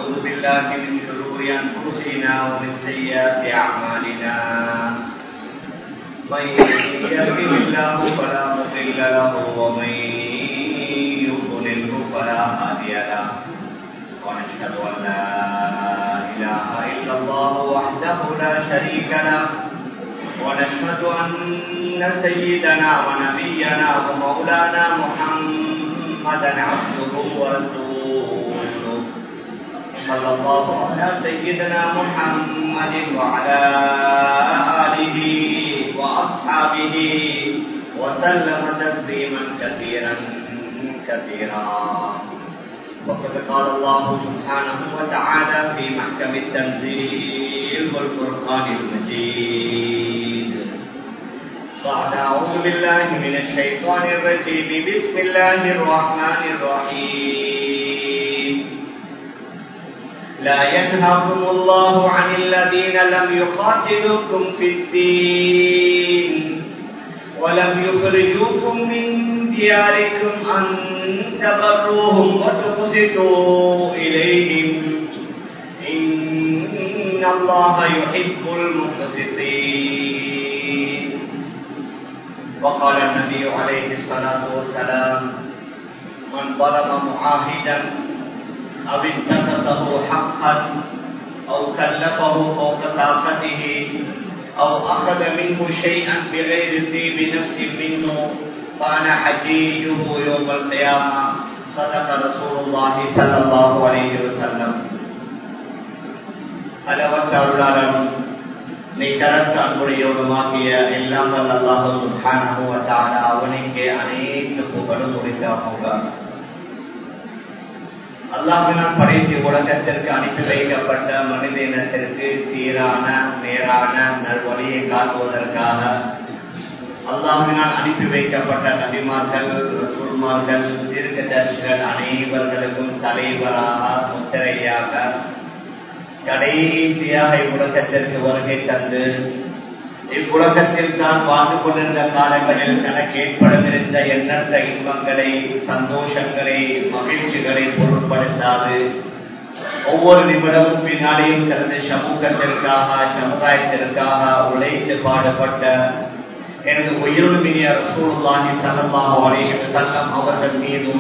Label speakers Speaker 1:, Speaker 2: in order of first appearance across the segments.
Speaker 1: ونعوذ بالله من شرور أنفسنا ومن سيئات أعمالنا من يهده الله فلا مضل له ومن يضلله فلا هادي له ونشهد أن لا إله إلا الله وحده لا شريك له ونشهد أن سيدنا ونبينا ومولانا محمدا عبده ورسوله صلى الله على سيدنا محمد وعلى آله وأصحابه وسلم تسليما كثيرا كثيرا وقد قال الله سبحانه وتعالى في محكم التنزيل والفرقان المجيد بعد أعوذ بالله من الشيطان الرجيم بسم الله الرحمن الرحيم لا ينهاكم الله عن الذين لم يقاتلوكم في الدين ولم يخرجوكم من دياركم أن تبروهم وتقسطوا إليهم إن الله يحب المقسطين وقال النبي عليه الصلاة والسلام من ظلم معاهدا أو انتقصه حقا أو كلفه فوق طاقته أو أخذ منه شيئا بغير طيب نفس منه فأنا حجيجه يوم القيامة صدق رسول الله صلى الله عليه وسلم அளவற்ற அருளாளரும் நிகரற்ற அன்புடையோடுமாகிய எல்லாம் வல்ல அல்லாஹு சுப்ஹானஹு வ தஆலா அவனுக்கே அனைத்து புகழும் உரித்தாகுக அல்லாஹினால் படைத்து உலகத்திற்கு அனுப்பி வைக்கப்பட்ட மனித இனத்திற்கு சீரான நேரான நல்வழியை காட்டுவதற்காக அல்லாஹினால் அனுப்பி வைக்கப்பட்ட நபிமார்கள் ரசூல்மார்கள் தீர்க்கதர்சிகள் அனைவர்களுக்கும் தலைவராக முத்திரையாக கடைசியாக இவ்வுலகத்திற்கு வருகை தந்து இவ்வுலகத்தில் தான் வாழ்ந்து கொண்டிருந்த காலங்களில் தனக்கு ஏற்படவிருந்த எண்ணற்ற இன்பங்களை சந்தோஷங்களை மகிழ்ச்சிகளை பொருட்படுத்தாது ஒவ்வொரு நிமிடமும் பின்னாலேயும் தனது சமூகத்திற்காக சமுதாயத்திற்காக உழைத்து பாடுபட்ட எனது உயிருமினிய ரசூலுல்லாஹி ஸல்லல்லாஹு அலைஹி வஸல்லம் அவர்கள் மீதும்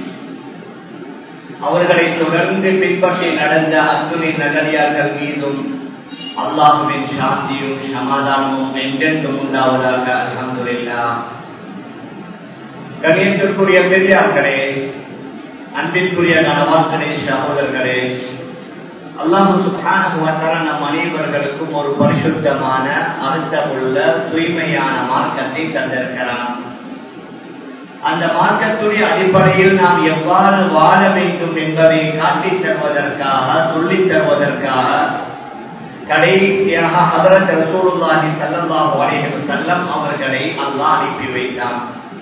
Speaker 1: அவர்களை தொடர்ந்து பின்பற்றி நடந்த அத்துணை நகரியார்கள் மீதும் அல்லாஹுவின் சாந்தியும் சமாதானமும் என்றென்றும் உண்டாவதாக அலமதுல்லா கணேசத்திற்குரிய பெரியார்களே அன்பிற்குரிய நலவாக்களே சகோதரர்களே அல்லாஹு சுகான நம் அனைவர்களுக்கும் ஒரு பரிசுத்தமான அர்த்தமுள்ள தூய்மையான மார்க்கத்தை தந்திருக்கிறான் அந்த மார்க்கத்துடைய அடிப்படையில் நாம் எவ்வாறு வாழ வேண்டும் என்பதை காட்டித் தருவதற்காக சொல்லித் தருவதற்காக கடைசியாக ஹதரத் ரசூலுல்லாஹி ஸல்லல்லாஹு அலைஹி வஸல்லம் அவர்களை அல்லாஹ் அனுப்பி வைத்தார்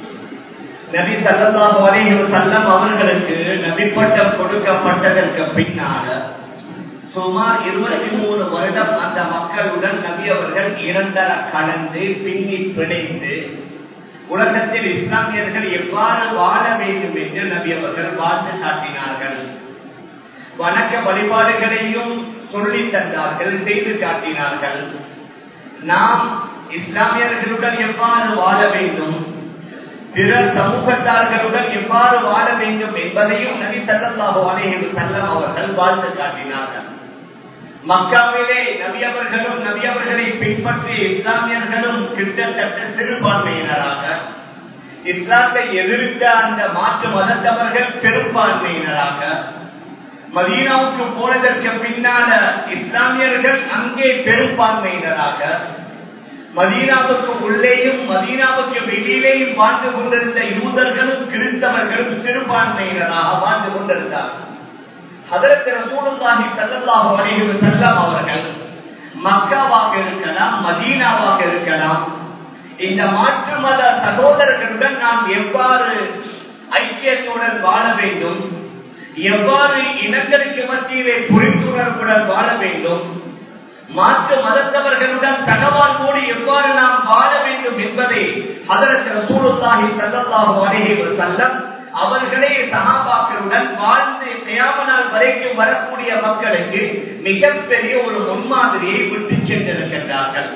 Speaker 1: நபி ஸல்லல்லாஹு அலைஹி வஸல்லம் அவர்களுக்கு நபி பட்டம் கொடுக்கப்பட்டதற்கு பின்னால சுமார் இருபத்தி மூணு வருடம் அந்த மக்களுடன் நபி அவர்கள் இரண்டர கலந்து பின்னி பிணைந்து உலகத்தில் இஸ்லாமியர்கள் எவ்வாறு வாழ வேண்டும் என்று நபி அவர்கள் வாழ்ந்து காட்டினார்கள் வணக்க வழிபாடுகளையும் சொல்லி தந்தார்கள் செய்து காட்டினார்கள் நாம் இஸ்லாமியர்களுடன் எவ்வாறு வாழ வேண்டும் பிற சமூகத்தார்களுடன் எவ்வாறு வாழ வேண்டும் என்பதையும் நபி சல்லாஹு அலைஹி செல்லம் அவர்கள் வாழ்ந்து காட்டினார்கள் மக்காவிலே நபி அவர்களும் நபி அவர்களை பின்பற்றி இஸ்லாமியர்களும் கிட்டத்தட்ட சிறுபான்மையினராக இஸ்லாத்தை எதிர்த்த அந்த மாற்று மதத்தவர்கள் பெரும்பான்மையினராக மதீனாவுக்கு போனதற்கு பின்னால இஸ்லாமியர்கள் அங்கே பெரும்பான்மையினராக மதீனாவுக்கு உள்ளேயும் மதீனாவுக்கு வெளியிலேயும் வாழ்ந்து கொண்டிருந்த யூதர்களும் கிறிஸ்தவர்களும் சிறுபான்மையினராக வாழ்ந்து கொண்டிருந்தார்கள் அதற்கு ரசூலுல்லாஹி ஸல்லல்லாஹு அலைஹி வஸல்லம் அவர்கள் மக்காவாக இருக்கலாம் மதீனாவாக இருக்கலாம் இந்த மாற்று மத சகோதரர்களுடன் நாம் எவ்வாறு ஐக்கியத்துடன் வாழ வேண்டும் எவ்வாறு இனங்களுக்கு மத்தியிலே புரிந்துணர்வுடன் வாழ வேண்டும் மாற்று மதத்தவர்களுடன் தகவால்வோடு எவ்வாறு நாம் வாழ வேண்டும் என்பதை அதற்கு ரசூலுல்லாஹி ஸல்லல்லாஹு அலைஹி வஸல்லம் அவர்களே சகாபாக்களுடன் வாழ்ந்து கயாமனால் வரைக்கும் வரக்கூடிய மக்களுக்கு மிகப்பெரிய ஒரு முன்மாதிரியை விட்டு சென்றிருக்கின்றார்கள்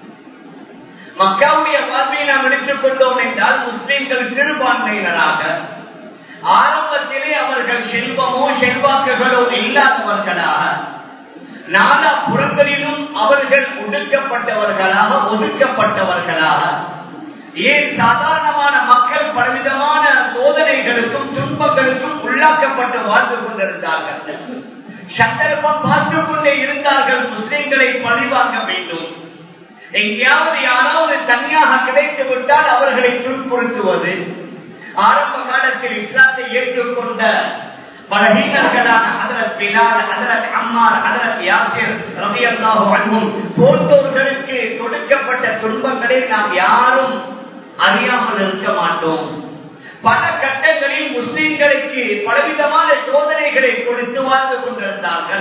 Speaker 1: மக்காவுடைய வாழ்வை நாம் எடுத்துக் கொண்டோம் என்றால் முஸ்லிம்கள் சிறுபான்மையினராக ஆரம்பத்திலே அவர்கள் செல்வமோ செல்வாக்குகளோ இல்லாதவர்களாக நாலா புறங்களிலும் அவர்கள் ஒடுக்கப்பட்டவர்களாக ஒதுக்கப்பட்டவர்களாக ஏன் சாதாரணமான மக்கள் பலவிதமான சோதனைகளுக்கும் துன்பங்களுக்கும் உள்ளாக்கப்பட்டு வாழ்ந்து கொண்டிருந்தார்கள் சந்தர்ப்பம் பார்த்து கொண்டே இருந்தார்கள் முஸ்லிம்களை பழிவாங்க வேண்டும் எங்கேயாவது யாராவது தனியாக கிடைத்து விட்டால் அவர்களை துன்புறுத்துவது ஆரம்ப காலத்தில் இஸ்லாத்தை ஏற்றுக்கொண்ட பலகீனர்களான அதரத் பிலால் அதரத் அம்மார் அதரத் யாசிர் ரபியல்லாஹு அன்ஹும் போன்றோர்களுக்கு கொடுக்கப்பட்ட துன்பங்களை நாம் யாரும் அறியாமல் இருக்க மாட்டோம் பல கட்டங்களில் முஸ்லிம்களுக்கு பலவிதமான சோதனைகளை கொடுத்து வாழ்ந்து கொண்டிருந்தார்கள்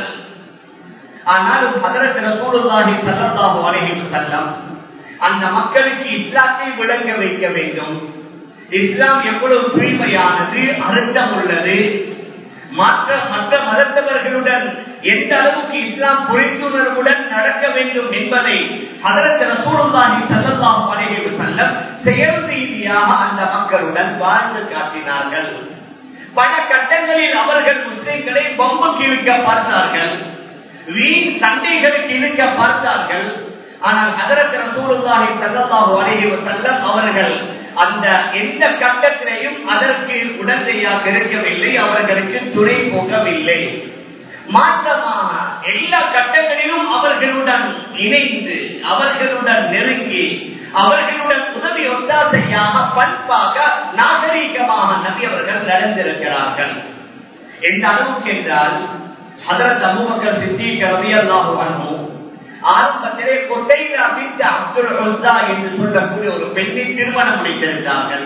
Speaker 1: ஆனாலும் அதரத் ரசூலுல்லாஹி ஸல்லல்லாஹு அலைஹி வஸல்லம் அந்த மக்களுக்கு இஸ்லாத்தை விளங்க வைக்க வேண்டும் இஸ்லாம் எவ்வளவு தூய்மையானது அர்த்தம் உள்ளது மற்ற மற்ற மதத்தவர்களுடன் எந்த அளவுக்கு இஸ்லாம் புரிந்துணர்வுடன் நடக்க வேண்டும் என்பதை அதற்கு ரசூலுல்லாஹி ஸல்லல்லாஹு அலைஹி வஸல்லம் செயல் ரீதியாக அந்த மக்களுடன் வாழ்ந்து காட்டினார்கள் பல கட்டங்களில் அவர்கள் முஸ்லிம்களை பொம்புக்கு இழுக்க பார்த்தார்கள் வீண் சண்டைகளுக்கு இழுக்க பார்த்தார்கள் ஆனால் அதற்கு ரசூலுல்லாஹி ஸல்லல்லாஹு அலைஹி வஸல்லம் அவர்கள் அந்த எந்த கட்டத்திலையும் அதற்கு உடந்தையாக இருக்கவில்லை அவர்களுக்கு துணை போகவில்லை மாற்றமாக எல்லா கட்டங்களிலும் அவர்களுடன் இணைந்து அவர்களுடன் நெருங்கி அவர்களுடன் உதவி ஒத்தாசையாக பண்பாக நாகரீகமாக நபி அவர்கள் நடந்திருக்கிறார்கள் எந்த அளவுக்கு என்றால் அதற்கு அபுபக்கர் சித்திக ரவி அல்லாஹு அனுபவம் ஆரம்பத்திலே கொட்டையிலா பித்த அப்துல் ஹுசா என்று சொல்லக்கூடிய ஒரு பெண்ணை திருமணம் முடித்திருந்தார்கள்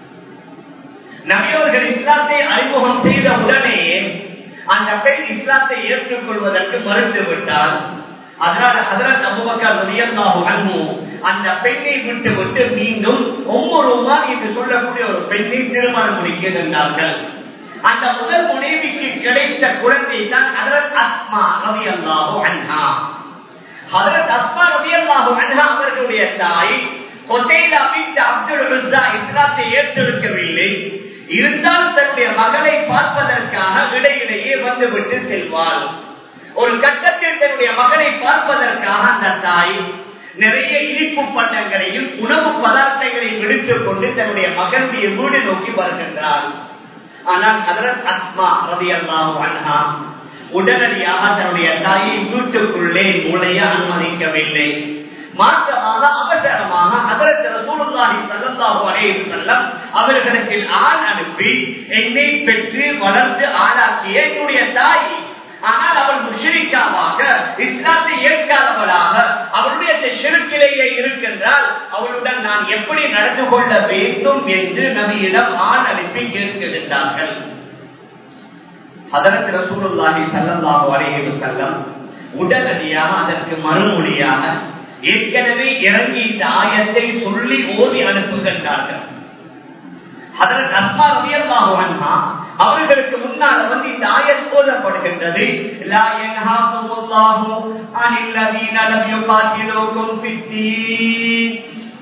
Speaker 1: நபியவர்கள் இஸ்லாத்தை அறிமுகம் செய்த உடனே அந்த பெண் இஸ்லாத்தை ஏற்றுக்கொள்வதற்கு மறுத்து விட்டால் அதனால் அதனால் அபுபக்கர் ரலியல்லாஹு அன்ஹு அந்த பெண்ணை விட்டு விட்டு மீண்டும் ஒவ்வொருவா என்று சொல்லக்கூடிய ஒரு பெண்ணை திருமணம் முடிக்கின்றார்கள் அந்த முதல் முனைவிக்கு கிடைத்த குழந்தை தான் அதரத் அஸ்மா ரவி அல்லாஹு அன்ஹா அதரத் அஸ்மா ரவி அல்லாஹு அன்ஹா அவர்களுடைய தாய் கொட்டையில் அமைத்த அப்துல் ருசா இஸ்லாத்தை ஏற்றெடுக்கவில்லை இருந்தால் தன்னுடைய மகளை பார்ப்பதற்காக இடையிலேயே வந்துவிட்டு செல்வாள் ஒரு கட்டத்தில் தன்னுடைய மகனை பார்ப்பதற்காக அந்த தாய் நிறைய இனிப்பு பண்டங்களையும் உணவு பதார்த்தங்களையும் எடுத்துக் கொண்டு தன்னுடைய மகனுடைய வீடு நோக்கி வருகின்றார் ஆனால் அதரத் அஸ்மா ரவி அன்ஹா உடனடியாக தன்னுடைய தாயை வீட்டுக்குள்ளே நுழைய அனுமதிக்கவில்லை மாற்றமாக அவசரமாக அதற்கு ரசூலுல்லாஹி ஸல்லல்லாஹு அலைஹி வஸல்லம் அவர்களுக்கு ஆண் அனுப்பி என்னை பெற்று வளர்த்து ஆளாக்கிய என்னுடைய தாய் ஆனால் அவள் முஷரிக்காவாக இஸ்லாத்தை ஏற்காதவளாக அவளுடைய செருக்கிலேயே இருக்கின்றால் அவளுடன் நான் எப்படி நடந்து கொள்ள வேண்டும் என்று நபியிடம் ஆண் அனுப்பி கேட்கின்றார்கள் அதற்கு ரசூலுல்லாஹி ஸல்லல்லாஹு அலைஹி வஸல்லம் உடனடியாக அதற்கு மறுமொழியாக ஏற்கனவே இறங்கி இந்த ஆயத்தை சொல்லி ஓதி அனுப்புகின்றார்கள் அதற்கு அஸ்மா ரலியல்லாஹு அன்ஹா அவர்களுக்கு முன்னால் வந்து இந்த ஆயத் போதப்படுகின்றது லா யன்ஹாகுமுல்லாஹு அனில் லதீன லம் யுகாத்திலூகும் ஃபித்தீன்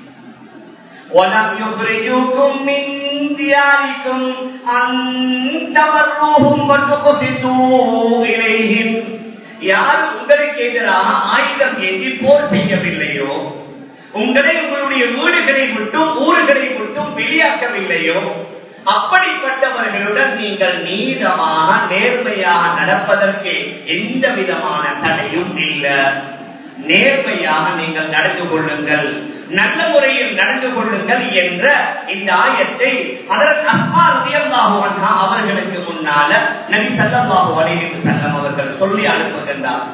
Speaker 1: ولم يخرجوكم من دياركم أن تبروهم وتقسطوا إليهم யார் உங்களுக்கு எதிராக ஆயுதம் ஏந்தி போர் செய்யவில்லையோ உங்களை உங்களுடைய வீடுகளை விட்டும் ஊர்களை விட்டும் வெளியாக்கவில்லையோ அப்படிப்பட்டவர்களுடன் நீங்கள் நீதமாக நேர்மையாக நடப்பதற்கு எந்த விதமான தடையும் இல்லை நேர்மையாக நீங்கள் நடந்து கொள்ளுங்கள் நல்ல முறையில் நடந்து கொள்ளுங்கள் என்ற இந்த ஆயத்தை அதற்கு அஸ்மாருதியல்லாஹு அவர்களுக்கு முன்னால நபி சல்லாஹு அலைஹி செல்லம் அவர்கள் சொல்லி அனுப்புகின்றார்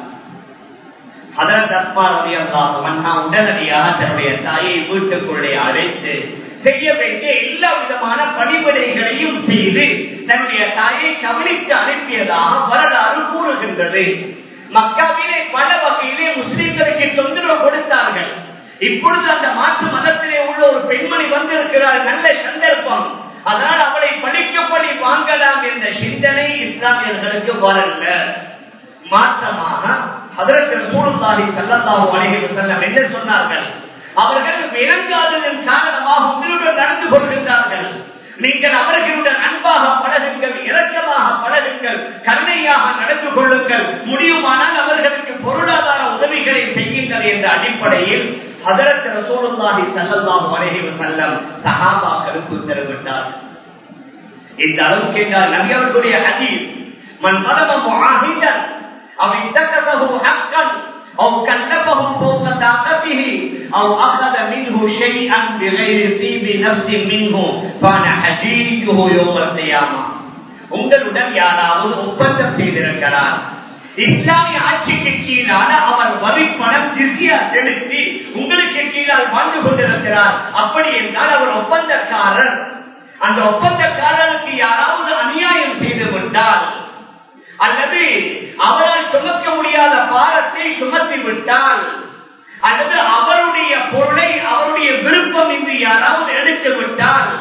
Speaker 1: அதற்கு அஸ்மாருதியல்லாஹு அன்ஹா உடனடியாக தன்னுடைய தாயை வீட்டுக்குள்ளே அழைத்து செய்ய வேண்டிய எல்லா விதமான பணிபடைகளையும் செய்து தன்னுடைய தாயை கவனித்து அனுப்பியதாக வரலாறு கூறுகின்றது மக்காவிலே பல வகையிலே முஸ்லிம்களுக்கு தொந்தரவு கொடுத்தார்கள் இப்பொழுது அந்த மாற்று மதத்திலே உள்ள ஒரு பெண்மணி வந்திருக்கிறார் நல்ல சந்தர்ப்பம் அதனால் அவளை படிக்கப்படி வாங்கலாம் என்ற சிந்தனை இஸ்லாமியர்களுக்கு வரல மாற்றமாக அதற்கு சூழ்நாளி சல்லல்லாஹு அலைஹி வஸல்லம் என்ன சொன்னார்கள் அவர்கள் விளங்காததன் காரணமாக உங்களுடன் நடந்து கொள்கின்றார்கள் நீங்கள் அவர்களுடன் அன்பாக பழகுங்கள் இரக்கமாக பழகுங்கள் கருணையாக நடந்து கொள்ளுங்கள் முடியுமானால் அவர்களுக்கு பொருளாதார உதவிகளை செய்யுங்கள் என்ற அடிப்படையில் அதற்கு ரசூலுல்லாஹி ஸல்லல்லாஹு அலைஹி வஸல்லம் சஹாபாக்களுக்கு உத்தரவிட்டார் இந்த அளவுக்கு என்றால் நபி அவர்களுடைய ஹதீஸ் மன் மதம முஆஹிதன் அவ் இத்தகதஹு ஹக்கன் أو كلفه فوق طاقته أو أخذ منه شيئا بغير طيب نفس منه فأنا حجيجه يوم القيامة உங்களுடன் யாராவது ஒப்பந்தம் செய்திருக்கிறார் இஸ்லாமிய ஆட்சிக்கு கீழான அவர் வரிப்பணம் திசியா செலுத்தி உங்களுக்கு கீழால் வாழ்ந்து கொண்டிருக்கிறார் அப்படி என்றால் அவர் ஒப்பந்தக்காரர் அந்த ஒப்பந்தக்காரருக்கு யாராவது அநியாயம் செய்து விட்டால் அல்லது அவரால் சுமக்க முடியாத பாரத்தை சுமத்தி விட்டால் அல்லது அவருடைய பொருளை அவருடைய விருப்பம் இன்றி யாராவது எடுத்து விட்டால்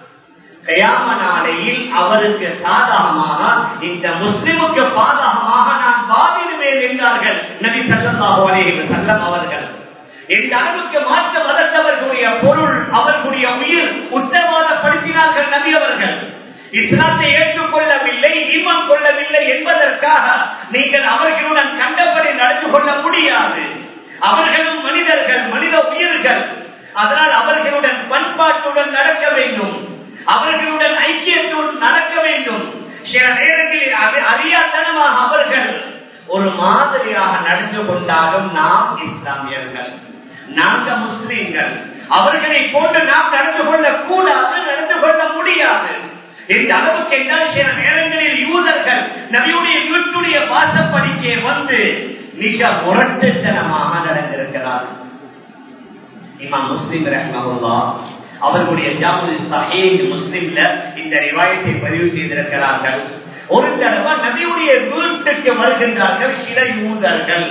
Speaker 1: கயாம நாளையில் அவருக்கு சாதகமாக இந்த முஸ்லிமுக்கு பாதகமாக நான் வாதிடுவேன் என்றார்கள் நபி சல்லாஹு அலேஹி செல்லம் அவர்கள் இந்த அளவுக்கு மாற்ற வளர்த்தவர்களுடைய பொருள் அவர்களுடைய உயிர் உத்தரவாதப்படுத்தினார்கள் நபி அவர்கள் இஸ்லாத்தை ஏற்றுக்கொள்ளவில்லை ஈமம் கொள்ளவில்லை என்பதற்காக நீங்கள் அவர்களுடன் கண்டபடி நடந்து கொள்ள முடியாது அவர்களும் மனிதர்கள் மனித உயிர்கள் அதனால் அவர்களுடன் பண்பாட்டுடன் நடக்க வேண்டும் அவர்களுடன் ஐக்கியத்துடன் நடக்க வேண்டும் சில நேரங்களில் அறியாத்தனமாக அவர்கள் ஒரு மாதிரியாக நடந்து கொண்டாலும் நாம் இஸ்லாமியர்கள் நாங்க முஸ்லீம்கள் அவர்களை போன்று நாம் நடந்து கொள்ள கூடாது நடந்து கொள்ள முடியாது இந்த அளவுக்கு என்றால் சில நேரங்களில் யூதர்கள் நபியுடைய வீட்டுடைய வாசப்படிக்கே வந்து மிக முரட்டுத்தனமாக நடந்திருக்கிறார்கள் இமாம் முஸ்லிம் ரஹ்மஹுல்லா அவர்களுடைய ஜாமுல் சஹீஹ் முஸ்லிம்ல இந்த ரிவாயத்தை பதிவு செய்திருக்கிறார்கள் ஒரு தடவை நபியுடைய வீட்டுக்கு வருகின்றார்கள் சில யூதர்கள்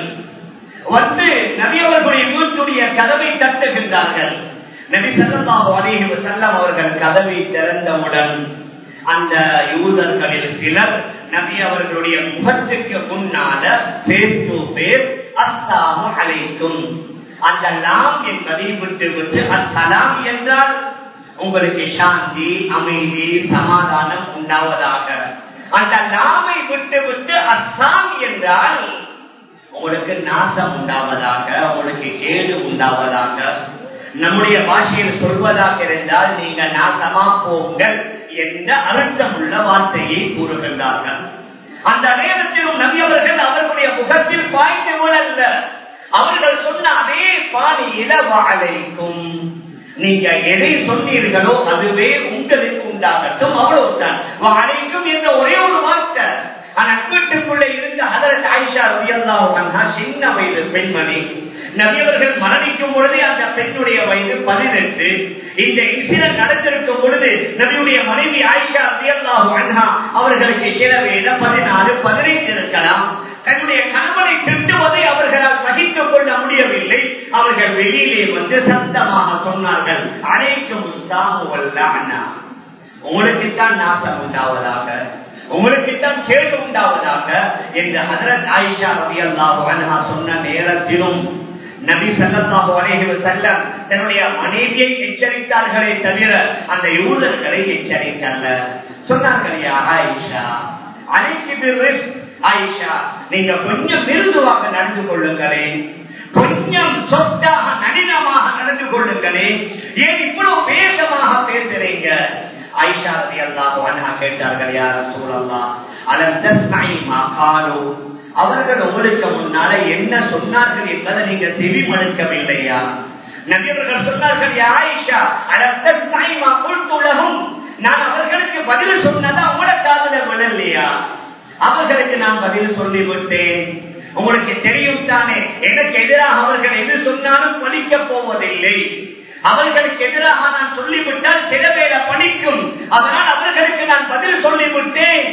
Speaker 1: வந்து நபி அவர்களுடைய வீட்டுடைய கதவை தட்டுகின்றார்கள் நபி சல்லாஹு அலைஹி வஸல்லம் அவர்கள் கதவை திறந்தவுடன் அந்த யூதர்களில் சிலர் நபி அவர்களுடைய முகத்துக்கு முன்னால பேஸ் டு பேஸ் அஸ்ஸாமு அலைக்கும் அந்த லாம் என்பதை விட்டு விட்டு அஸ்ஸலாம் என்றால் உங்களுக்கு சாந்தி அமைதி சமாதானம் உண்டாவதாக அந்த லாமை விட்டு விட்டு அஸ்ஸாம் என்றால் உங்களுக்கு நாசம் உண்டாவதாக உங்களுக்கு கேடு உண்டாவதாக நம்முடைய பாஷையில் சொல்வதாக இருந்தால் நீங்க நாசமா போங்கள் என்ற அர்த்தமுள்ள வார்த்தையை கூறுகின்றார்கள் அந்த நேரத்திலும் நபி அவர்கள் அவர்களுடைய முகத்தில் பாய்ந்து விடல்ல அவர்கள் சொன்ன அதே பாணியில வாழைக்கும் நீங்க எதை சொன்னீர்களோ அதுவே உங்களுக்கு உண்டாகட்டும் அவ்வளவுதான் வாழைக்கும் என்ற ஒரே ஒரு வார்த்தை ஆனா வீட்டுக்குள்ள இருந்த அதற்கு ஆயிஷா ரவியல்லா சின்ன வயது பெண்மணி நபியவர்கள் மரணிக்கும் பொழுது அந்த பெண்ணுடைய வயது பதினெட்டு இந்த இன்சிடென்ட் நடந்திருக்கும் பொழுது நபியுடைய மனைவி ஆயிஷா ரவியல்லாஹு அன்ஹா அவர்களுக்கு சில வேலை பதினாலு பதினைந்து இருக்கலாம் தன்னுடைய கணவனை திட்டுவதை அவர்களால் சகித்துக் கொள்ள முடியவில்லை அவர்கள் வெளியிலே வந்து சத்தமாக சொன்னார்கள் அனைக்கும் அண்ணா உங்களுக்குத்தான் நாசம் உண்டாவதாக உங்களுக்குத்தான் கேள்வி உண்டாவதாக என்று ஹசரத் ஆயிஷா ரவி அல்லாஹ் சொன்ன நேரத்திலும் நபி சல்லாஹு அலைஹி வஸல்லம் தன்னுடைய மனைவியை எச்சரித்தார்களே தவிர அந்த யூதர்களை எச்சரிக்கல்ல சொன்னார்கள் யா ஆயிஷா அனைத்து ஆயிஷா நீங்க கொஞ்சம் மிருதுவாக நடந்து கொள்ளுங்களேன் கொஞ்சம் சொத்தாக நளினமாக நடந்து கொள்ளுங்களேன் ஏன் இவ்வளவு வேகமாக பேசுறீங்க ஆயிஷா ரதி அல்லாஹ் கேட்டார்கள் யார் சூழல்லா அலம் தஸ்மை மாகாலோ அவர்கள் உங்களுக்கு முன்னால என்ன சொன்னார்கள் என்பதை நீங்க செவிமடுக்கவில்லையா நபியவர்கள் சொன்னார்கள் ஆயிஷா அலம் தஸ்மை மா உலகம் நான் அவர்களுக்கு பதில் சொன்னதை அவங்கள காதல விடலையா அவர்களுக்கு நான் பதில் சொல்லிவிட்டேன் உங்களுக்கு தெரியும் தானே எனக்கு எதிராக அவர்கள் எது சொன்னாலும் படிக்க போவதில்லை அவர்களுக்கு எதிராக நான் சொல்லிவிட்டால் சில பேரை படிக்கும் அதனால் அவர்களுக்கு நான் பதில் சொல்லிவிட்டேன்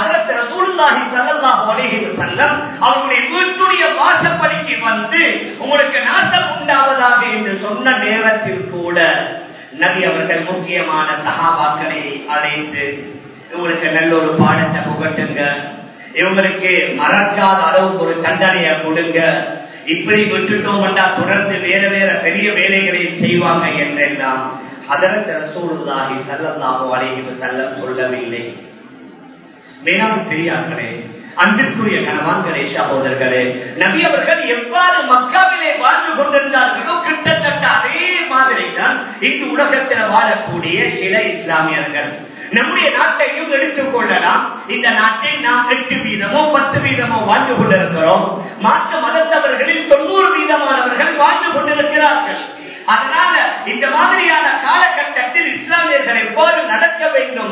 Speaker 1: அவருடைய வீட்டுடைய வாசப்படிக்கு வந்து உங்களுக்கு நாசம் உண்டாவதாக என்று சொன்ன நேரத்தில் கூட நபி அவர்கள் முக்கியமான சகாபாக்களை அழைத்து இவங்களுக்கு நல்ல ஒரு பாடத்தை புகட்டுங்க இவங்களுக்கு மறக்காத அளவுக்கு ஒரு தண்டனையை கொடுங்க இப்படி விட்டுட்டோம் தொடர்ந்து வேற வேற பெரிய வேலைகளை செய்வாங்க என்றெல்லாம் அதற்கு ரசூலுல்லாஹி ஸல்லல்லாஹு அலைஹி வஸல்லம் சொல்லவில்லை மேலான பெரியார்களே அன்பிற்குரிய கணவான்களே சகோதரர்களே நபி அவர்கள் எவ்வாறு மக்காவிலே வாழ்ந்து கொண்டிருந்தார்களோ கிட்டத்தட்ட அதே மாதிரி தான் இங்கு உலகத்தில் வாழக்கூடிய சில இஸ்லாமியர்கள் நம்முடைய நாட்டையும் எடுத்துக் கொள்ளலாம் இந்த நாட்டை நாம் எட்டு வீதமோ பத்து வீதமோ வாழ்ந்து கொண்டிருக்கிறோம் மாற்று மதத்தவர்களில் தொண்ணூறு வீதமானவர்கள் வாழ்ந்து கொண்டிருக்கிறார்கள் அதனால இந்த மாதிரியான காலகட்டத்தில் இஸ்லாமியர்கள் எவ்வாறு நடக்க வேண்டும்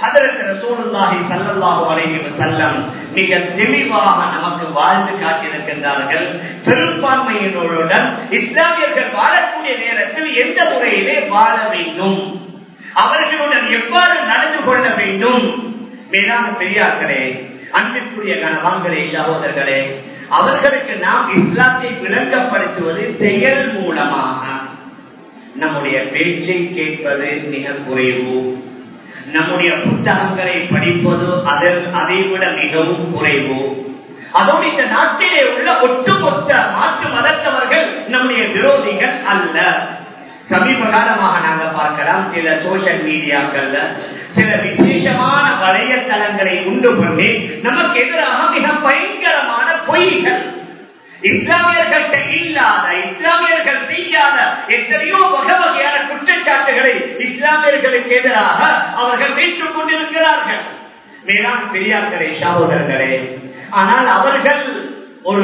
Speaker 1: மிக தெளிவாக நமக்கு வாழ்ந்து காட்டியிருக்கின்றார்கள் பெரும்பான்மையினருடன் இஸ்லாமியர்கள் வாழக்கூடிய நேரத்தில் எந்த முறையிலே வாழ வேண்டும் அவர்களுடன் எவ்வாறு நடந்து கொள்ள வேண்டும் மேலான பெரியார்களே அன்பிற்குரிய கணவான்களே சகோதரர்களே அவர்களுக்கு நாம் இஸ்லாத்தை விளங்கப்படுத்துவது செயல் மூலமாக நம்முடைய பேச்சை கேட்பது மிக குறைவு நம்முடைய புத்தகங்களை படிப்பது அதை விட மிகவும் குறைவு அதோடு இந்த நாட்டிலே உள்ள ஒட்டுமொத்த மாற்று மதத்தவர்கள் நம்முடைய விரோதிகள் அல்ல சமீப காலமாக நாங்க பார்க்கலாம் சில சோசியல் மீடியாக்கள்ல சில விசேஷமான வலையத்தளங்களை உண்டு பண்ணி நமக்கு எதிராக மிக பயங்கரமான பொய்கள் இஸ்லாமியர்கள்ட்ட இல்லாத இஸ்லாமியர்கள் செய்யாத எத்தனையோ வகை வகையான குற்றச்சாட்டுகளை இஸ்லாமியர்களுக்கு எதிராக அவர்கள் வைத்துக் கொண்டிருக்கிறார்கள் மேலாண் பெரியார்களே சகோதரர்களே ஆனால் அவர்கள் ஒரு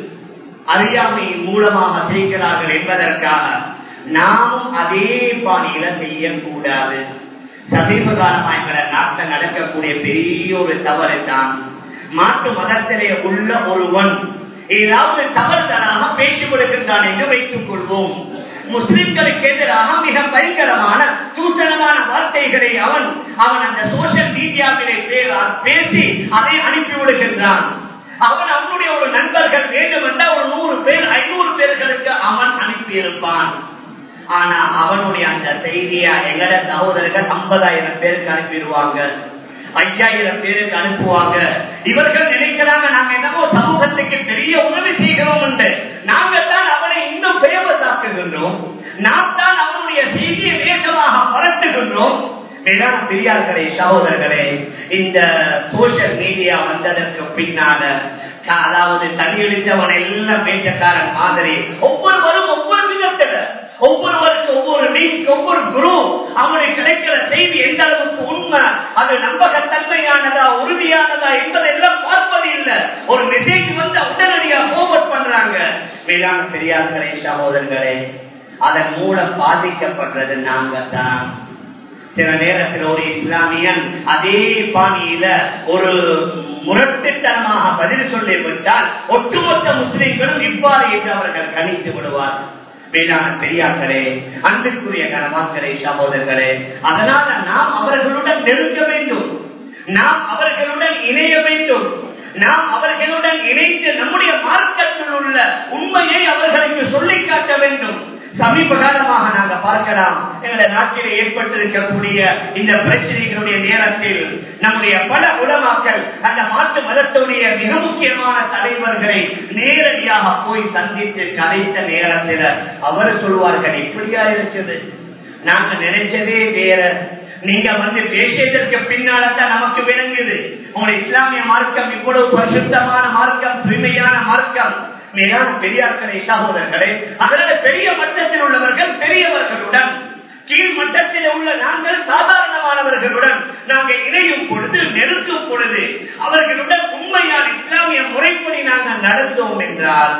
Speaker 1: அறியாமையின் மூலமாக செய்கிறார்கள் என்பதற்காக நாமும் அதே பாணியில செய்யக்கூடாது சமீப காலமா எங்களை நாட்டில் நடக்கக்கூடிய பெரிய ஒரு தவறு தான் மாட்டு மதத்திலே உள்ள ஒருவன் ஏதாவது தவறுதலாக பேசிக் கொடுக்கின்றான் என்று வைத்துக் கொள்வோம் முஸ்லிம்களுக்கு எதிராக மிக பயங்கரமான சூசனமான வார்த்தைகளை அவன் அவன் அந்த சோசியல் மீடியாவிலே பேசி அதை அனுப்பி விடுகின்றான் அவன் அவனுடைய ஒரு நண்பர்கள் வேண்டும் என்றால் ஒரு நூறு பேர் ஐநூறு பேர்களுக்கு அவன் அனுப்பியிருப்பான் ஆனா அவனுடைய அந்த செய்தியா எங்கட சகோதரர்கள் ஐம்பதாயிரம் பேருக்கு அனுப்பிடுவாங்க ஐயாயிரம் பேருக்கு அனுப்புவாங்க இவர்கள் நினைக்கிறாங்க நாங்க என்னமோ சமூகத்துக்கு பெரிய உதவி செய்கிறோம் என்று நாங்கள் தான் அவனை இன்னும் ஃபேமஸ் ஆக்குகின்றோம் நாம் தான் அவனுடைய செய்தியை வேகமாக பரட்டுகின்றோம் மேலான பெரியார்களே சகோதரர்களே இந்த சோசியல் மீடியா வந்ததற்கு பின்னால அதாவது தனியெடுத்தவன் எல்லாம் வேட்டக்காரன் மாதிரி ஒவ்வொருவரும் ஒவ்வொரு விதத்துல ஒவ்வொருவருக்கு ஒவ்வொரு லிங்க் ஒவ்வொரு குரு அவனுக்கு கிடைக்கிற செய்தி எந்த அளவுக்கு உண்மை அது நம்பகத்தன்மையானதா உறுதியானதா என்பதெல்லாம் பார்ப்பது இல்லை ஒரு மெசேஜ் வந்து உடனடியா போர்வர்ட் பண்றாங்க மேலான பெரியார்களே சகோதரர்களே அதன் மூலம் பாதிக்கப்படுறது நாங்க தான் சில நேரத்தில் ஒரு இஸ்லாமியன் அதே பாணியில ஒரு முரட்டுத்தனமாக பதில் சொல்லிவிட்டால் ஒட்டுமொத்த முஸ்லிம்களும் இவ்வாறு என்று அவர்கள் கணித்து விடுவார் மேலான பெரியார்களே அன்பிற்குரிய கனவான்களே சகோதரர்களே அதனால நாம் அவர்களுடன் நெருங்க வேண்டும் நாம் அவர்களுடன் இணைய வேண்டும் நாம் அவர்களுடன் இணைந்து நம்முடைய மார்க்கத்தில் உள்ள உண்மையை அவர்களுக்கு சொல்லிக் காட்ட வேண்டும் சமீப காலமாக நாங்க பார்க்கலாம் எங்களுடைய நாட்டில் ஏற்பட்டிருக்கக்கூடிய இந்த பிரச்சனைகளுடைய நேரத்தில் நம்முடைய பல உலமாக்கள் அந்த மாற்று மதத்துடைய மிக முக்கியமான தலைவர்களை நேரடியாக போய் சந்தித்து கலைத்த நேரத்தில் அவர் சொல்வார்கள் இப்படியா இருக்குது நாங்க நினைச்சதே வேற நீங்க வந்து பேசியதற்கு பின்னால்தான் நமக்கு விளங்குது உங்களுடைய இஸ்லாமிய மார்க்கம் இவ்வளவு பரிசுத்தமான மார்க்கம் தூய்மையான மார்க்கம் மேலான பெரியார்களே சகோதரர்களே அதனால பெரிய மட்டத்தில் உள்ளவர்கள் பெரியவர்களுடன் கீழ் மட்டத்தில் உள்ள நாங்கள் சாதாரணமானவர்களுடன் நாங்கள் இணையும் பொழுது நெருக்கும் பொழுது அவர்களுடன் உண்மையான இஸ்லாமிய முறைப்படி நாங்கள் நடந்தோம் என்றால்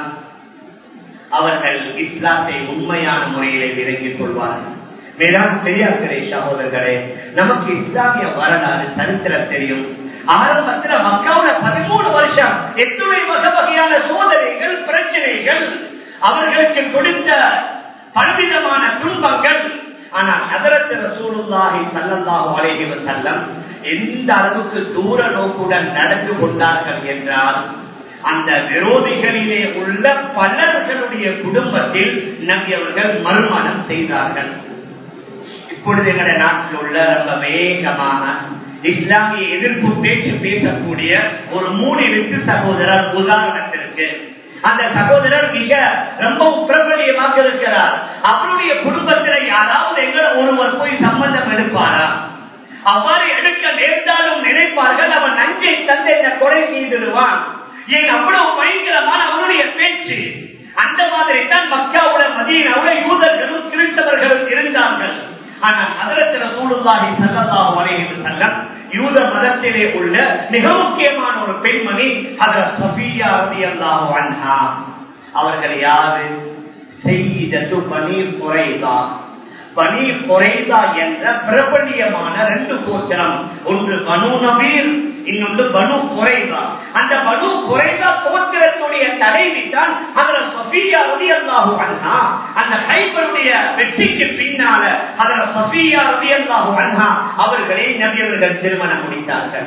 Speaker 1: அவர்கள் இஸ்லாத்தை உண்மையான முறையிலே விளங்கிக் கொள்வார்கள் மேலான பெரியார்களே சகோதரர்களே நமக்கு இஸ்லாமிய வரலாறு சரித்திரம் தெரியும் ஆரம்பத்துல மக்காவோட பதிமூணு வருஷம் எத்துணை வகை வகையான சோதனைகள் பிரச்சனைகள் அவர்களுக்கு கொடுத்த பலவிதமான துன்பங்கள் ஆனால் நகரத்து ரசூலுல்லாஹி சல்லல்லாஹு அலைஹி வஸல்லம் எந்த அளவுக்கு தூர நோக்குடன் நடந்து கொண்டார்கள் என்றால் அந்த விரோதிகளிலே உள்ள பலர்களுடைய குடும்பத்தில் நம்பி அவர்கள் மறுமணம் செய்தார்கள் இப்பொழுது எங்களுடைய நாட்டில் உள்ள ரொம்ப வேகமாக இஸ்லாமிய எதிர்ப்பு பேச்சு பேசக்கூடிய ஒரு மூணு வித்து சகோதரர் உதாரணத்திற்கு அந்த சகோதரர் மிக ரொம்ப பிரபலியமாக இருக்கிறார் அவருடைய குடும்பத்தில் யாராவது எங்களை ஒருவர் போய் சம்பந்தம் எடுப்பாரா அவ்வாறு எடுக்க நேர்ந்தாலும் நினைப்பார்கள் அவன் நஞ்சை தந்தை என்ன கொலை செய்திருவான் ஏன் அவ்வளவு பயங்கரமான அவனுடைய பேச்சு அந்த மாதிரி தான் மக்காவுல மதியனாவுல யூதர்களும் கிறிஸ்தவர்களும் இருந்தார்கள் ஆனால் அதரத்துல சூழ்நிலை செல்லதாக வரைகின்ற செல்லம் யூத மதத்திலே உள்ள மிக முக்கியமான ஒரு பெண்மணி அதர் சபியா ரலியல்லாஹு அன்ஹா அவர்கள் யாரு செய்தது பனீர் குறைதா பனி குறைதா என்ற பிரபலியமான ரெண்டு கோச்சரம் ஒன்று பனு நபீர் இன்னொன்று பனு குறைதா அந்த பனு குறைதா கோத்திரத்துடைய தலைவி தான் அதுல சபியா ரலியல்லாஹு அன்ஹா அந்த கைபருடைய வெற்றிக்கு பின்னால அதுல சபியா ரலியல்லாஹு அன்ஹா அவர்களை நபியவர்கள் திருமணம் முடித்தார்கள்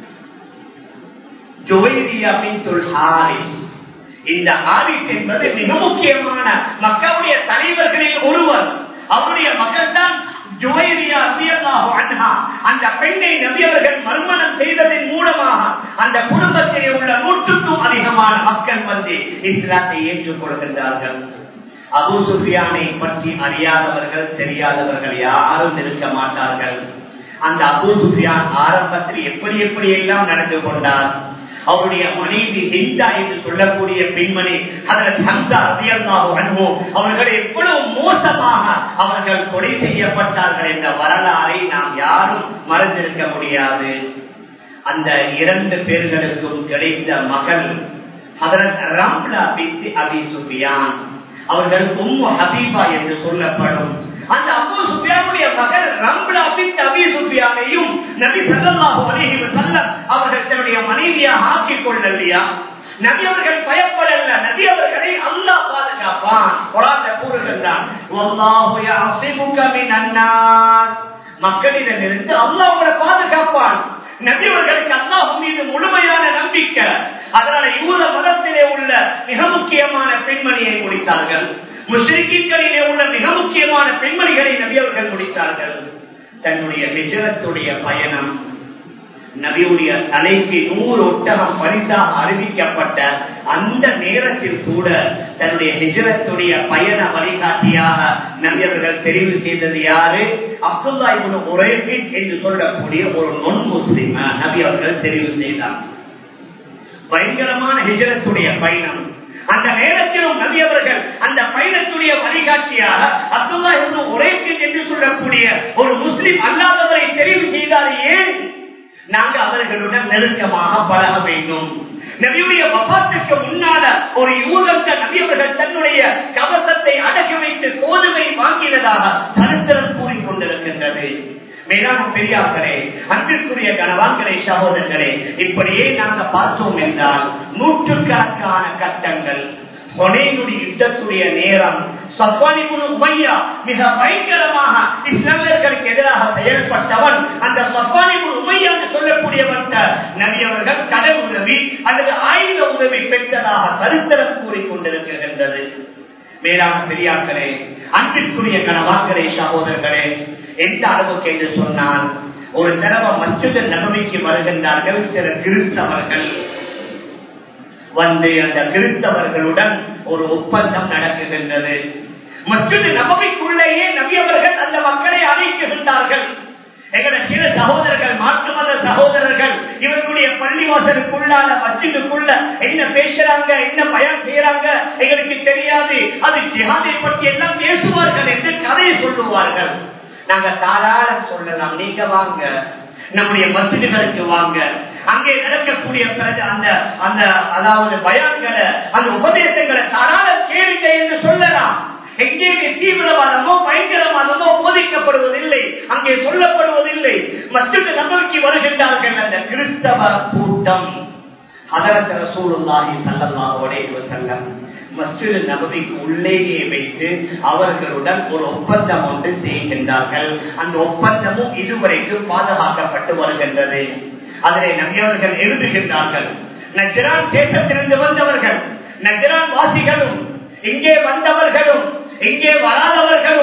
Speaker 1: ஜுவைரியா பின்துல் ஹாரிஸ் இந்த ஹாரிஸ் என்பது மிக முக்கியமான மக்களுடைய தலைவர்களில் ஒருவர் அவருடைய மகள் தான் ஜுவைரியா ரலியல்லாஹு அன்ஹா அந்த பெண்ணை நபியவர்கள் மறுமணம் செய்ததன் மூலமாக அந்த குடும்பத்திலே உள்ள நூற்றுக்கும் அதிகமான மக்கள் வந்து இஸ்லாத்தை ஏற்றுக்கொள்கின்றார்கள் அபு சுஃபியானை பற்றி அறியாதவர்கள் தெரியாதவர்கள் யாரும் இருக்க மாட்டார்கள் அந்த அபு சுஃபியான் ஆரம்பத்தில் எப்படி எப்படி எல்லாம் நடந்து கொண்டார் அவருடைய மனைவி ஹிந்தா என்று சொல்லக்கூடிய பெண்மணி அதில் ஹம்சா அதிகமாக அனுபவம் அவர்கள் எவ்வளவு மோசமாக அவர்கள் கொலை செய்யப்பட்டார்கள் என்ற வரலாறை நாம் யாரும் மறந்திருக்க முடியாது அந்த இரண்டு பேர்களுக்கும் கிடைத்த மகள் அதற்கு ரம்லா பித்தி அபி சுஃபியான் அவர்கள் உம்மு ஹபீபா என்று சொல்லப்படும் அந்த அபு சுஃபியானுடைய மகள் ரம்லா பின் அபி சுஃபியானையும் நபி ஸல்லல்லாஹு அலைஹி வஸல்லம் அவர்கள் தன்னுடைய மனைவியாக ஆக்கிக் கொள்ளலையா நபி அவர்கள் பயப்படல நபி அவர்களை அல்லாஹ் பாதுகாப்பான் குரான் கூறுகின்றான் வல்லாஹு யஅஸிமுக மினன் நாஸ் மக்களிடமிருந்து அல்லாஹ் அவரை பாதுகாப்பான் நபிவர்களுக்கு அல்லாஹ் மீது முழுமையான நம்பிக்கை அதனால யூத மதத்திலே உள்ள மிக முக்கியமான பெண்மணியை முடித்தார்கள் முஸ்லிம்களிலே உள்ள மிக முக்கியமான பெண்மணிகளை நபியவர்கள் முடித்தார்கள் தன்னுடைய விஜயத்துடைய பயணம் நபியுடைய தலைக்கு நூறு ஒட்டகம் பரிசாக அறிவிக்கப்பட்ட அந்த நேரத்தில் கூட தன்னுடைய நிஜரத்துடைய பயண வழிகாட்டியாக நபியவர்கள் தெரிவு செய்தது யாரு அப்துல்லா இவனு ஒரே என்று சொல்லக்கூடிய ஒரு நொன் முஸ்லிம் நபி அவர்கள் தெரிவு செய்தார் பயங்கரமான ஹிஜரத்துடைய பயணம் அந்த நேரத்திலும் நபி அவர்கள் அந்த பயணத்துடைய வழிகாட்டியாக அப்துல்லா இவனு ஒரே என்று சொல்லக்கூடிய ஒரு முஸ்லிம் அல்லாதவரை தெரிவு செய்தார் ஏன் நாங்கள் அவர்களுடன் நெருக்கமாக பழக வேண்டும் நபியுடைய வபாத்துக்கு முன்னால ஒரு யூதந்த நபி அவர்கள் தன்னுடைய கவசத்தை அடக்கி வைத்து கோதுமை வாங்கினதாக சரித்திரம் கூறிக்கொண்டிருக்கின்றது மேலான பெரியார்களே அன்பிற்குரிய கனவான்களே சகோதரர்களே இப்படியே நாங்கள் பார்த்தோம் என்றால் நூற்றுக்கணக்கான கட்டங்கள் கொனையுடைய யுத்தத்துடைய நேரம் மிக பயங்கரமாக இஸ்லாமியர்களுக்கு எதிராக செயல்பட்டவன் அந்த சப்பானிபுல் உமையா என்று சொல்லக்கூடியவன் நபி அவர்கள் கடல் உதவி அல்லது ஆயுத உதவி பெற்றதாக சரித்திரம் கூறிக்கொண்டிருக்கின்றது மேலான பெரியார்களே அன்பிற்குரிய கணவான்களே சகோதரர்களே எந்த அளவுக்கு என்று சொன்னால் ஒரு தடவை மஸ்ஜித நபமிக்கு வருகின்றார்கள் சில கிறிஸ்தவர்கள் வந்து அந்த கிறிஸ்தவர்களுடன் ஒரு ஒப்பந்தம் நடக்குகின்றது மஸ்ஜித் நபவிக்குள்ளேயே நபி அவர்கள் அந்த மக்களை அழைக்கின்றார்கள் எங்களோட சில சகோதரர்கள் மாற்று மத சகோதரர்கள் இவர்களுடைய பள்ளிவாசலுக்குள்ளான மஸ்ஜிதுக்குள்ள என்ன பேசுறாங்க என்ன பயன் செய்யறாங்க எங்களுக்கு தெரியாது அது ஜிஹாதை பற்றி எல்லாம் பேசுவார்கள் என்று கதையை சொல்லுவார்கள் நாங்க தாராளம் சொல்லலாம் நீங்க வாங்க நம்முடைய மசிதிகளுக்கு வாங்க அங்கே நடக்கக்கூடிய அந்த அந்த அதாவது பயான்களை அந்த உபதேசங்களை தாராளம் கேளுங்க என்று சொல்லலாம் எங்கேயுமே தீவிரவாதமோ பயங்கரவாதமோ போதிக்கப்படுவதில்லை அங்கே சொல்லப்படுவதில்லை மற்றொரு நம்பிக்கை வருகின்றார்கள் அந்த கிறிஸ்தவ கூட்டம் அதரத்த ரசூலுல்லாஹி ஸல்லல்லாஹு அலைஹி வஸல்லம் மஸ்ஜித் நபவிக்கு உள்ளேயே வைத்து அவர்களுடன் ஒரு ஒப்பந்தம் ஒன்று செய்கின்றார்கள் அந்த ஒப்பந்தமும் இதுவரைக்கும் பாதுகாக்கப்பட்டு வருகின்றது அதிலே நபியவர்கள் எழுதுகின்றார்கள் நஜரான் தேசத்திலிருந்து வந்தவர்கள் நஜரான் வாசிகளும் இங்கே வந்தவர்களும் இங்கே வராதவர்களும்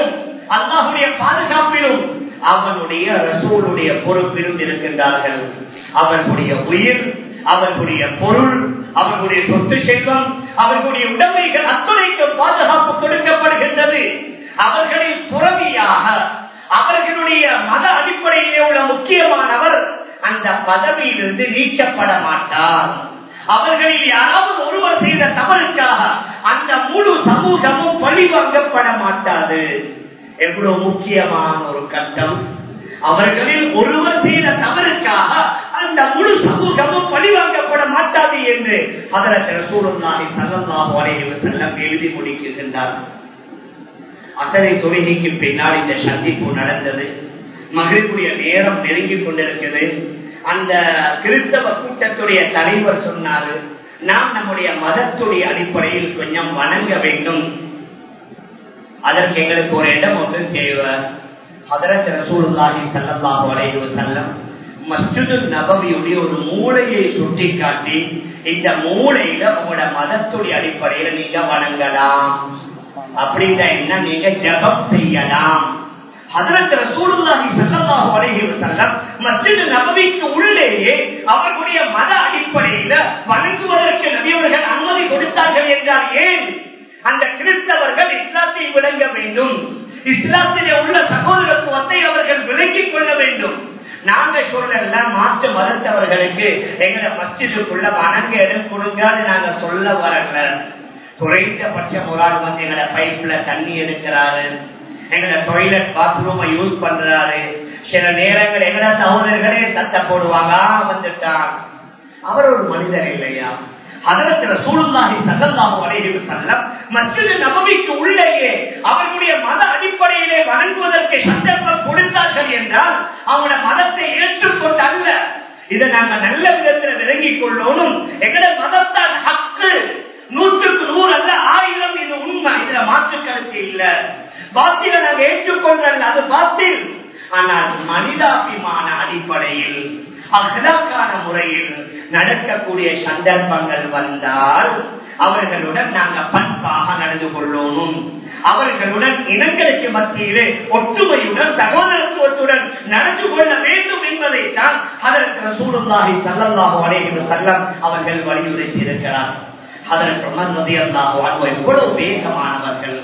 Speaker 1: அல்லாஹுடைய பாதுகாப்பிலும் அவனுடைய ரசூலுடைய பொறுப்பிலும் இருக்கின்றார்கள் அவர்களுடைய உயிர் அவர்களுடைய பொருள் அவர்களுடைய சொத்து செல்வம் அவர்களுடைய உடைமைகள் அத்துணைக்கு பாதுகாப்பு கொடுக்கப்படுகின்றது அவர்களின் துறவியாக அவர்களுடைய மத அடிப்படையிலே உள்ள முக்கியமானவர் அந்த பதவியிலிருந்து நீக்கப்பட மாட்டார் அவர்களில் யாராவது ஒருவர் செய்த தவறுக்காக அந்த முழு சமூகமும் பழிவாங்கப்பட மாட்டாது எவ்வளவு முக்கியமான ஒரு கட்டம் அவர்களில் ஒருவர் செய்த தவறுக்காக அந்த முழு சமூகமும் பழிவாங்கப்பட மாட்டாது என்று அதற்கு சூழலாகி சல்லமாக வரைவு செல்லம் எழுதி முடிக்கின்றார் அத்தனை தொழுகைக்கு பின்னால் இந்த சந்திப்பு நடந்தது மகிழ்வுடைய நேரம் நெருங்கிக் கொண்டிருக்கிறது அந்த கிறிஸ்தவ கூட்டத்துடைய தலைவர் சொன்னாரு நாம் நம்முடைய மதத்துடைய அடிப்படையில் கொஞ்சம் வணங்க வேண்டும் அதற்கு எங்களுக்கு ஒரு இடம் ஒன்று தேவை அதற்கு ரசூலுல்லாஹி ஸல்லல்லாஹு அலைஹி வஸல்லம் மஸ்ஜிது நபவியுடைய ஒரு மூளையை சுட்டி காட்டி இந்த மூளையில உங்களோட மதத்துடைய அடிப்படையில நீங்க வணங்கலாம் அப்படின்னா என்ன நீங்க ஜபம் செய்யலாம் அதற்கு ரசூலுல்லாஹி ஸல்லல்லாஹு அலைஹி வஸல்லம் மஸ்ஜித் நபவிக்கு உள்ளேயே அவர்களுடைய மத அடிப்படையில வணங்குவதற்கு நபியவர்கள் அனுமதி கொடுத்தார்கள் என்றால் ஏன் அந்த கிறிஸ்தவர்கள் இஸ்லாத்தை விளங்க வேண்டும் இஸ்லாத்திலே உள்ள சகோதரத்துவத்தை அவர்கள் விளங்கிக் கொள்ள வேண்டும் நாங்க சொல்லல மாற்று மதத்தவர்களுக்கு எங்களை மஸ்ஜிதுக்குள்ள வணங்க இடம் கொடுங்காது நாங்க சொல்ல வரல குறைந்தபட்சம் ஒரு ஆள் வந்து எங்களை பைப்ல தண்ணி எடுக்கிறாரு எங்களை டாய்லெட் பாத்ரூம் யூஸ் பண்றாரு சில நேரங்கள் எங்கட சகோதரர்களே சத்த போடுவாங்க வந்துட்டான் அவர் ஒரு மனிதர் இல்லையா அதற்கு சூழ்நாகி சகல்லாம வரையில் செல்லம் மற்றொரு நபவிக்கு உள்ளேயே அவர்களுடைய மத அடிப்படையிலே வணங்குவதற்கு சந்தர்ப்பம் கொடுத்தார்கள் என்றால் அவங்களோட மதத்தை ஏற்றுக்கொண்டு அல்ல இதை நாங்க நல்ல விதத்தில் விளங்கிக் கொள்ளணும் எங்கட மதத்தான் ஹக்கு நூற்றுக்கு நூறு அல்ல ஆயிரம் இது உண்மை இதுல மாற்று கருத்து இல்ல பாத்தில நாங்க ஏற்றுக்கொண்டல் அது பாத்தில் ஆனால் மனிதாபிமான அடிப்படையில் அகலாக்கான முறையில் நடக்கக்கூடிய சந்தர்ப்பங்கள் வந்தால் அவர்களுடன் நாங்க பண்பாக நடந்து கொள்ளணும் அவர்களுடன் இனங்களுக்கு மத்தியிலே ஒற்றுமையுடன் சகோதரத்துவத்துடன் நடந்து கொள்ள வேண்டும் என்பதைத்தான் அதற்கு சூழலாகி சல்லல்லாஹு அலைஹி வஸல்லம் அவர்கள் வலியுறுத்தி இருக்கிறார் அதற்கு மன்மதியல்லாஹு எவ்வளவு வேகமானவர்கள்